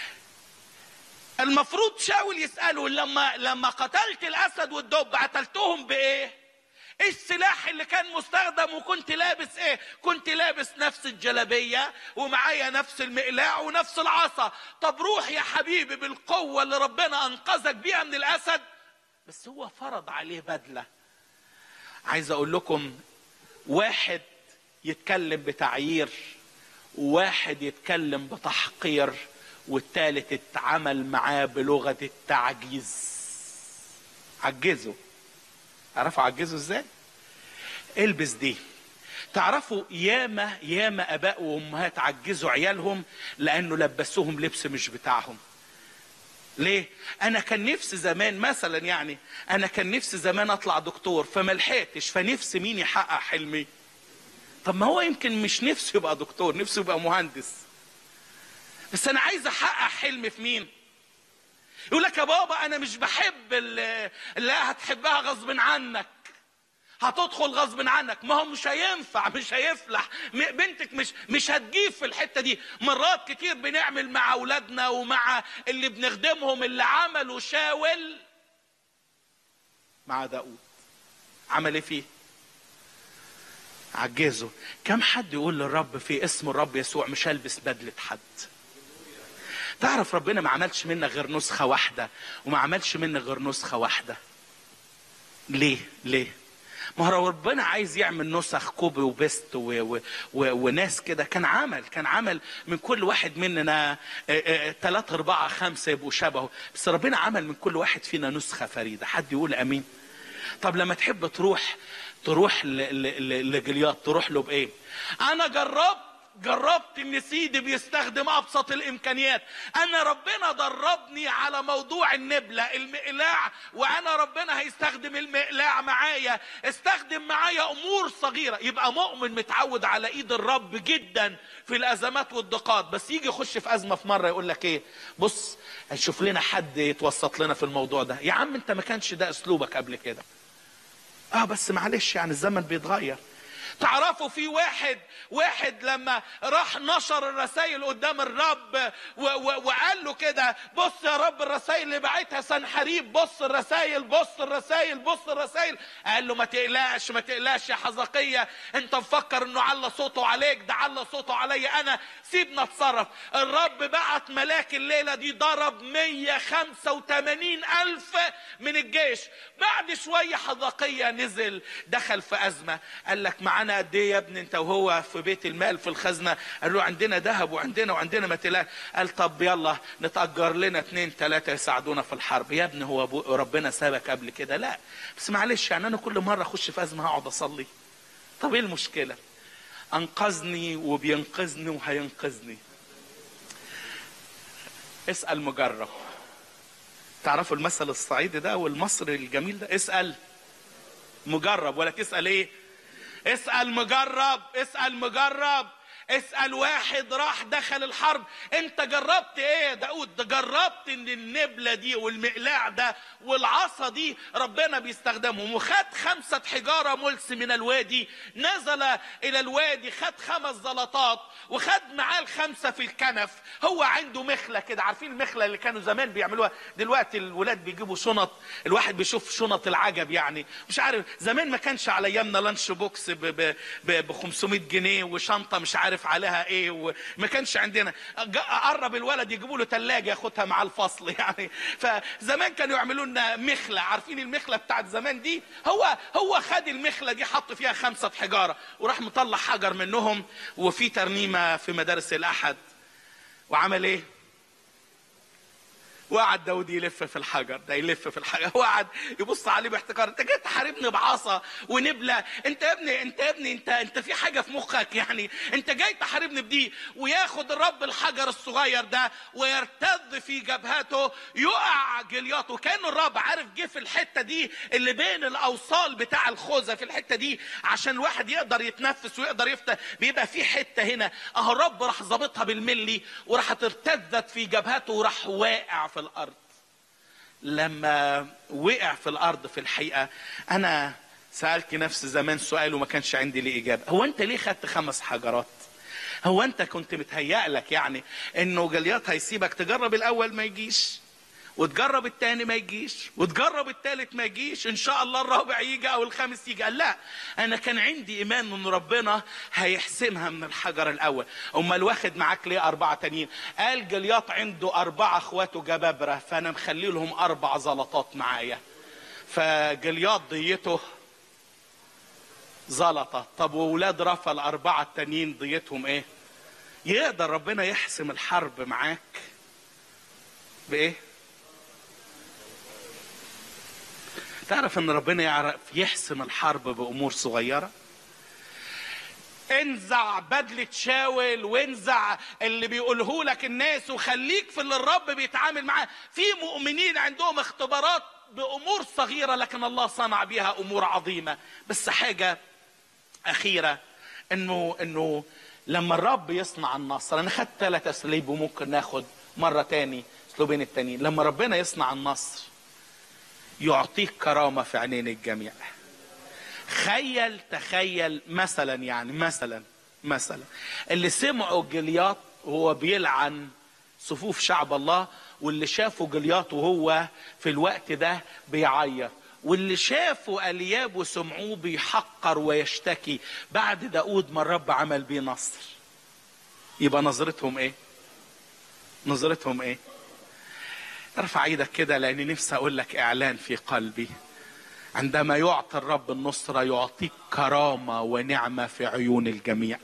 المفروض شاول يساله لما لما قتلت الاسد والدب قتلتهم بايه ايه السلاح اللي كان مستخدم وكنت لابس ايه كنت لابس نفس الجلبية ومعايا نفس المقلاع ونفس العصا طب روح يا حبيبي بالقوة اللي ربنا انقذك بيها من الاسد بس هو فرض عليه بدلة عايز اقول لكم واحد يتكلم بتعيير وواحد يتكلم بتحقير والتالت اتعامل معاه بلغة التعجيز عجزه عرفوا عجزوا ازاي البس دي تعرفوا ياما ياما اباء وامهات عجزوا عيالهم لانه لبسوهم لبس مش بتاعهم ليه انا كان نفسي زمان مثلا يعني انا كان نفسي زمان اطلع دكتور فما لحقتش فنفسي مين يحقق حلمي طب ما هو يمكن مش نفسه يبقى دكتور نفسه يبقى مهندس بس انا عايز احقق حلمي في مين يقول لك يا بابا انا مش بحب اللي, اللي هتحبها غصب عنك هتدخل غصب عنك ما هو مش هينفع مش هيفلح بنتك مش مش هتجيب في الحته دي مرات كتير بنعمل مع اولادنا ومع اللي بنخدمهم اللي عملوا شاول مع داود عمل ايه فيه عجزه كم حد يقول للرب في اسم الرب يسوع مش هلبس بدله حد تعرف ربنا ما عملش منك غير نسخة واحدة وما عملش منك غير نسخة واحدة ليه ليه ما هو ربنا عايز يعمل نسخ كوبي وبيست و... و... و... وناس كده كان عمل كان عمل من كل واحد مننا ثلاثة أربعة خمسة يبقوا شبهه بس ربنا عمل من كل واحد فينا نسخة فريدة حد يقول أمين طب لما تحب تروح تروح ل... ل... لجلياط تروح له بإيه أنا جربت جربت ان سيدي بيستخدم ابسط الامكانيات انا ربنا دربني على موضوع النبلة المقلاع وانا ربنا هيستخدم المقلاع معايا استخدم معايا امور صغيرة يبقى مؤمن متعود على ايد الرب جدا في الازمات والضيقات بس يجي يخش في ازمة في مرة يقول لك ايه بص هنشوف لنا حد يتوسط لنا في الموضوع ده يا عم انت ما كانش ده اسلوبك قبل كده اه بس معلش يعني الزمن بيتغير تعرفوا في واحد واحد لما راح نشر الرسائل قدام الرب و و وقال له كده بص يا رب الرسائل اللي بعتها سنحريب بص الرسائل بص الرسائل بص الرسائل قال له ما تقلقش ما تقلقش يا حزقية انت مفكر انه على صوته عليك ده على صوته عليا انا سيبنا اتصرف الرب بعت ملاك الليلة دي ضرب 185 الف من الجيش بعد شوية حزقية نزل دخل في ازمة قال لك معانا قد ايه يا ابني انت وهو في بيت المال في الخزنة قال له عندنا ذهب وعندنا وعندنا ماتيلات قال طب يلا نتأجر لنا اتنين تلاتة يساعدونا في الحرب يا ابني هو أبو ربنا سابك قبل كده لا بس معلش يعني انا كل مرة اخش في ازمة هقعد اصلي طب ايه المشكلة انقذني وبينقذني وهينقذني اسأل مجرب تعرفوا المثل الصعيدي ده والمصري الجميل ده اسأل مجرب ولا تسأل ايه اسأل مجرب اسأل مجرب اسأل واحد راح دخل الحرب انت جربت ايه يا داود ده جربت ان النبلة دي والمقلاع ده والعصا دي ربنا بيستخدمهم وخد خمسة حجارة ملس من الوادي نزل الى الوادي خد خمس زلطات وخد معاه الخمسة في الكنف هو عنده مخلة كده عارفين المخلة اللي كانوا زمان بيعملوها دلوقتي الولاد بيجيبوا شنط الواحد بيشوف شنط العجب يعني مش عارف زمان ما كانش على ايامنا لانش بوكس ب ب 500 جنيه وشنطة مش عارف عليها ايه وما كانش عندنا قرب الولد يجيبوا له ثلاجه ياخدها مع الفصل يعني فزمان كانوا يعملوا لنا مخله عارفين المخله بتاعت زمان دي هو هو خد المخله دي حط فيها خمسه حجاره وراح مطلع حجر منهم وفي ترنيمه في مدارس الاحد وعمل ايه وقعد داود يلف في الحجر ده يلف في الحجر وقعد يبص عليه باحتقار انت جاي تحاربني بعصا ونبله انت يا ابني انت يا ابني انت انت في حاجه في مخك يعني انت جاي تحاربني بدي وياخد الرب الحجر الصغير ده ويرتد في جبهته يقع جلياته وكان الرب عارف جه في الحته دي اللي بين الاوصال بتاع الخوذه في الحته دي عشان الواحد يقدر يتنفس ويقدر يفتح بيبقى في حته هنا اهو الرب راح ظابطها بالملي وراحت ارتدت في جبهته وراح واقع في الارض لما وقع في الارض في الحقيقه انا سالت نفسي زمان سؤال وما كانش عندي ليه اجابه هو انت ليه خدت خمس حجرات هو انت كنت متهيأ لك يعني انه جليات هيسيبك تجرب الاول ما يجيش وتجرب التاني ما يجيش وتجرب التالت ما يجيش ان شاء الله الرابع يجي او الخامس يجي قال لا انا كان عندي ايمان ان ربنا هيحسمها من الحجر الاول امال واخد معاك ليه اربعه تانيين قال جلياط عنده اربعه اخواته جبابره فانا مخلي لهم اربع زلطات معايا فجلياط ضيته زلطه طب واولاد رفا الاربعه التانيين ضيتهم ايه يقدر ربنا يحسم الحرب معاك بايه تعرف ان ربنا يعرف يحسم الحرب بامور صغيره انزع بدلة شاول وانزع اللي بيقوله لك الناس وخليك في اللي الرب بيتعامل معاه في مؤمنين عندهم اختبارات بامور صغيرة لكن الله صنع بها امور عظيمة بس حاجة اخيرة انه انه لما الرب يصنع النصر انا خدت ثلاث اساليب وممكن ناخد مرة تاني اسلوبين التانيين لما ربنا يصنع النصر يعطيك كرامه في عينين الجميع خيل تخيل مثلا يعني مثلا مثلا اللي سمعوا جلياط وهو بيلعن صفوف شعب الله واللي شافوا جلياط وهو في الوقت ده بيعيط واللي شافوا الياب وسمعوه بيحقر ويشتكي بعد داود ما الرب عمل بيه نصر يبقى نظرتهم ايه نظرتهم ايه ارفع ايدك كده لاني نفسي اقول لك اعلان في قلبي عندما يعطي الرب النصرة يعطيك كرامة ونعمة في عيون الجميع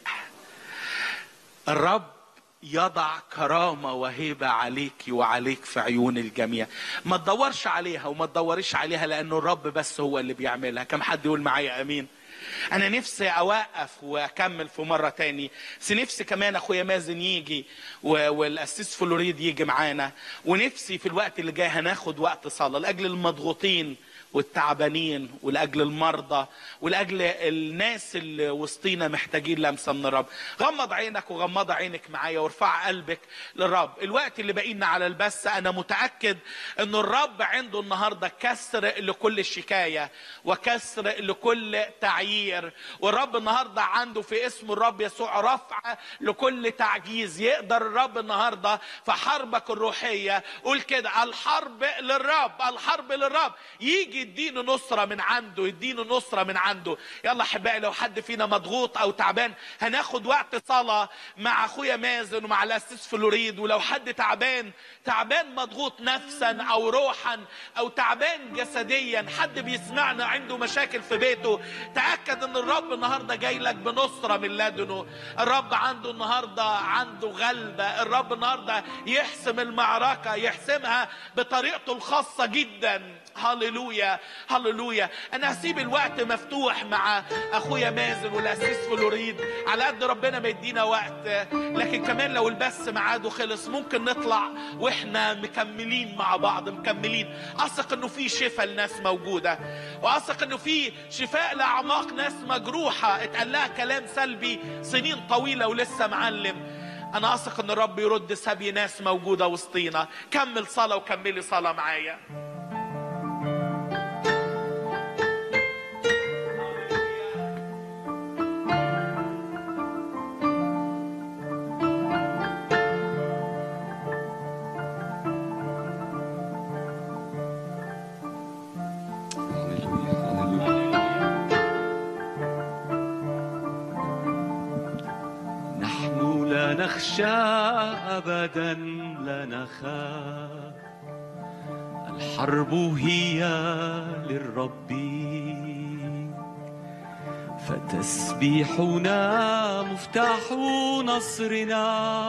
الرب يضع كرامة وهيبة عليك وعليك في عيون الجميع ما تدورش عليها وما تدوريش عليها لأنه الرب بس هو اللي بيعملها كم حد يقول معايا أمين انا نفسي اوقف واكمل في مره تاني بس نفسي كمان اخويا مازن يجي والاسيس فلوريد يجي معانا ونفسي في الوقت اللي جاي هناخد وقت صلاه لاجل المضغوطين والتعبانين ولاجل المرضى ولاجل الناس اللي وسطينا محتاجين لمسه من الرب غمض عينك وغمض عينك معايا وارفع قلبك للرب الوقت اللي باقينا على البث انا متاكد ان الرب عنده النهارده كسر لكل شكايه وكسر لكل تعيير والرب النهارده عنده في اسم الرب يسوع رفع لكل تعجيز يقدر الرب النهارده في حربك الروحيه قول كده الحرب للرب الحرب للرب يجي يديني نصره من عنده يديني نصره من عنده يلا احبائي لو حد فينا مضغوط او تعبان هناخد وقت صلاه مع اخويا مازن ومع الاسيس فلوريد ولو حد تعبان تعبان مضغوط نفسا او روحا او تعبان جسديا حد بيسمعنا عنده مشاكل في بيته تاكد ان الرب النهارده جاي لك بنصره من لدنه الرب عنده النهارده عنده غلبه الرب النهارده يحسم المعركه يحسمها بطريقته الخاصه جدا هللويا هللويا انا هسيب الوقت مفتوح مع اخويا مازن والاسيس فلوريد على قد ربنا ما يدينا وقت لكن كمان لو البث ميعاده خلص ممكن نطلع واحنا مكملين مع بعض مكملين اثق انه في شفاء لناس موجوده واثق انه في شفاء لاعماق ناس مجروحه اتقال لها كلام سلبي سنين طويله ولسه معلم انا اثق ان الرب يرد سبي ناس موجوده وسطينا كمل صلاه وكملي صلاه معايا هللويا هللويا نحن لا نخشى ابدا لا نخاف الحرب هي للرب فتسبيحنا مفتاح نصرنا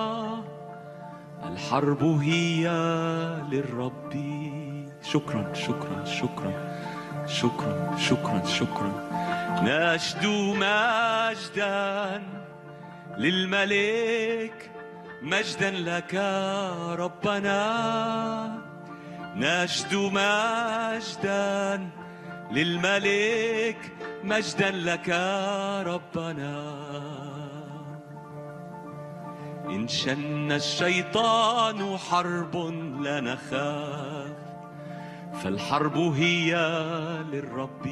الحرب هي للرب شكرا شكرا شكرا شكرا شكرا شكرا نشد مجدا للملك مجدا لك ربنا نشد مجدا للملك مجدا لك ربنا إن شن الشيطان حرب لا نخاف فالحرب هي للرب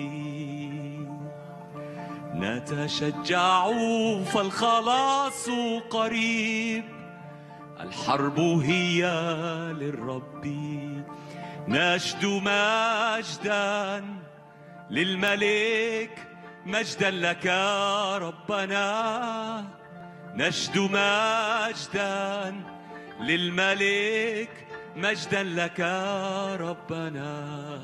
نتشجع فالخلاص قريب الحرب هي للرب نشد مجدا للملك مجدا لك ربنا نشد مجدا للملك مجدا لك ربنا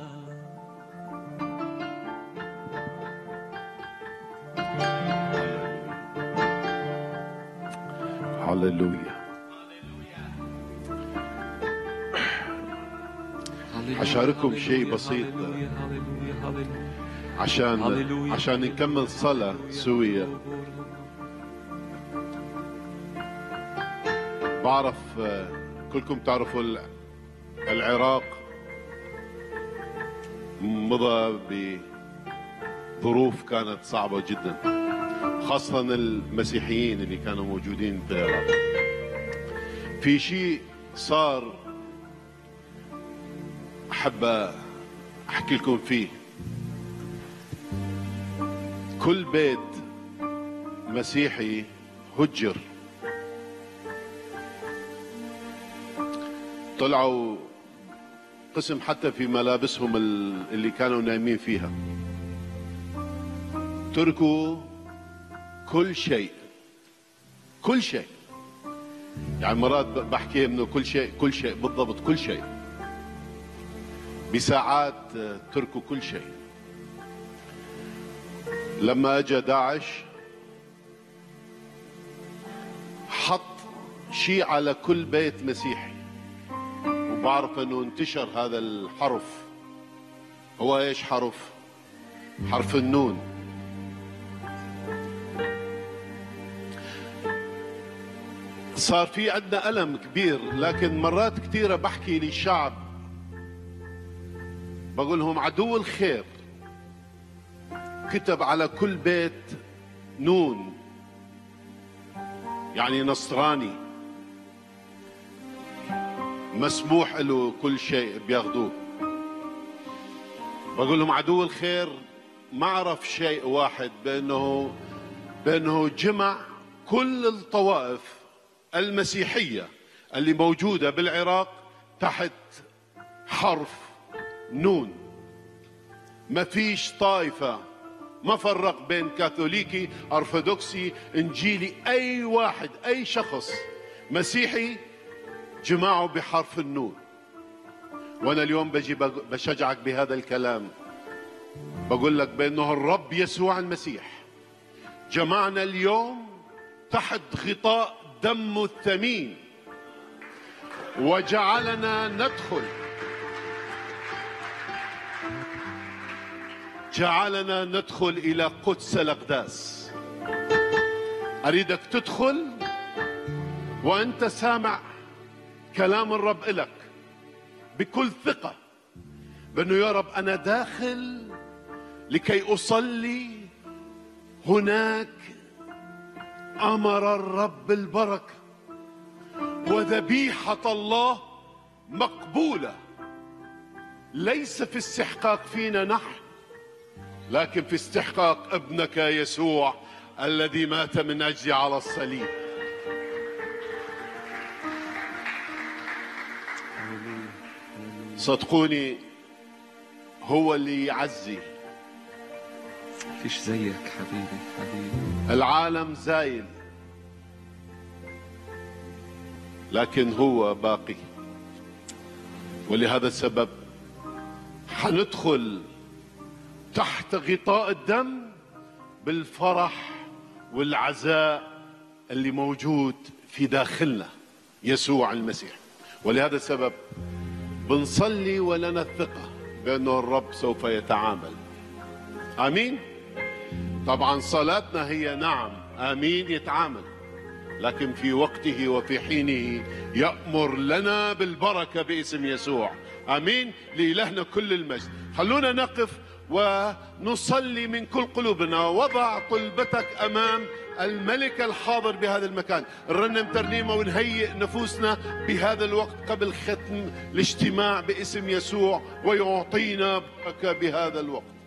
هللويا أشارككم شيء بسيط. هللويا هللويا هللويا عشان هللويا. عشان نكمل صلاة سوية بعرف آه، كلكم تعرفوا ال- العراق مضى بظروف كانت صعبة جدا خاصة المسيحيين اللي كانوا موجودين في العراق في شيء صار أحب أحكي لكم فيه كل بيت مسيحي هجر طلعوا قسم حتى في ملابسهم ال- اللي كانوا نايمين فيها تركوا كل شيء كل شيء يعني مرات ب- بحكي انه كل شيء كل شيء بالضبط كل شيء بساعات آه، تركوا كل شيء لما اجى داعش حط شيء على كل بيت مسيحي وبعرف انه انتشر هذا الحرف هو ايش حرف حرف النون صار في عندنا ألم كبير لكن مرات كثيرة بحكي للشعب بقول لهم عدو الخير كتب على كل بيت نون يعني نصراني مسموح له كل شيء بياخذوه بقول لهم عدو الخير ما عرف شيء واحد بانه بانه جمع كل الطوائف المسيحيه اللي موجوده بالعراق تحت حرف نون ما فيش طائفه ما فرق بين كاثوليكي ارثوذكسي انجيلي اي واحد اي شخص مسيحي جمعه بحرف النون وانا اليوم بجي بشجعك بهذا الكلام بقول لك بانه الرب يسوع المسيح جمعنا اليوم تحت غطاء دمه الثمين وجعلنا ندخل جعلنا ندخل الى قدس الاقداس اريدك تدخل وانت سامع كلام الرب لك بكل ثقه بانه يا رب انا داخل لكي اصلي هناك امر الرب البركه وذبيحه الله مقبوله ليس في استحقاق فينا نحن لكن في استحقاق ابنك يسوع الذي مات من اجلي على الصليب صدقوني هو اللي يعزي فيش زيك حبيبي حبيبي العالم زايل لكن هو باقي ولهذا السبب حندخل تحت غطاء الدم بالفرح والعزاء اللي موجود في داخلنا يسوع المسيح ولهذا السبب بنصلي ولنا الثقة بأنه الرب سوف يتعامل آمين طبعا صلاتنا هي نعم آمين يتعامل لكن في وقته وفي حينه يأمر لنا بالبركة باسم يسوع آمين لإلهنا كل المجد خلونا نقف ونصلي من كل قلوبنا وضع طلبتك امام الملك الحاضر بهذا المكان نرنم ترنيمه ونهيئ نفوسنا بهذا الوقت قبل ختم الاجتماع باسم يسوع ويعطينا بركه بهذا الوقت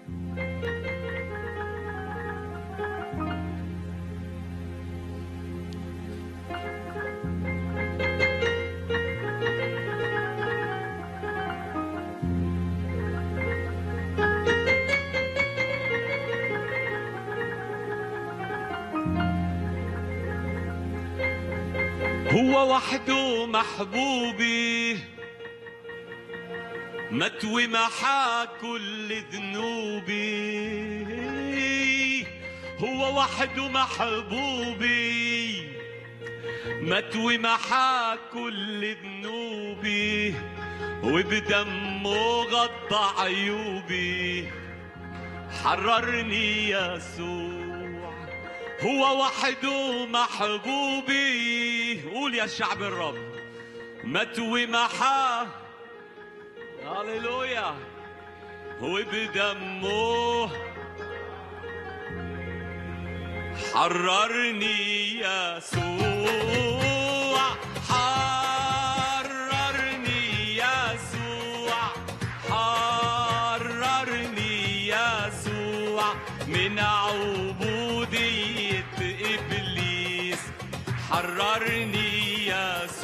هو وحده محبوبي متوي محا كل ذنوبي هو وحده محبوبي متوي محا كل ذنوبي وبدمه غطى عيوبي حررني يسوع هو وحده محبوبي قول يا شعب الرب متوي محا هللويا وبدمه حررني يسوع حررني يسوع حررني يسوع من عبودية إبليس حررني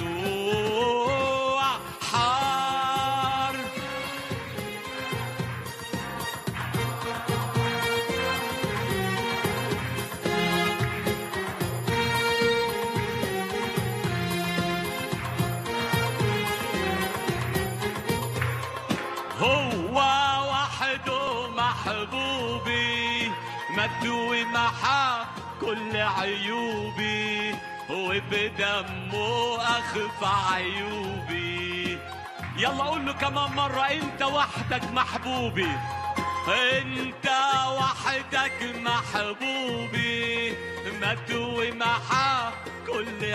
يسوع حر هو وحده محبوبي مدوي محا كل عيوبي وبدمه أخفى عيوبي يلا قول له كمان مرة أنت وحدك محبوبي أنت وحدك محبوبي مدوي محا كل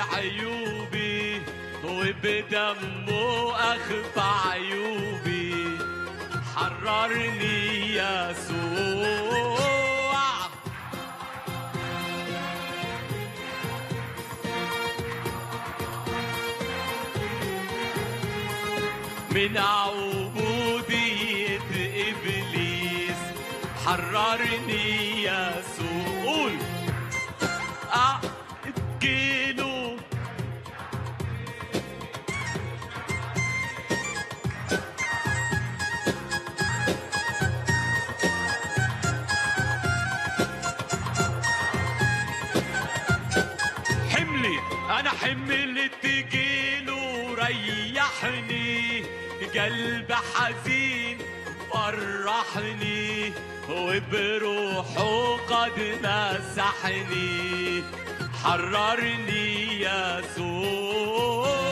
عيوبي وبدمه أخفى عيوبي حررني يسوع من عبودية إبليس حررني يسوع قول أجيله حملي انا حمل تجيله ريحني قلب حزين فرحني وبروحه قد مسحني حررني يسوع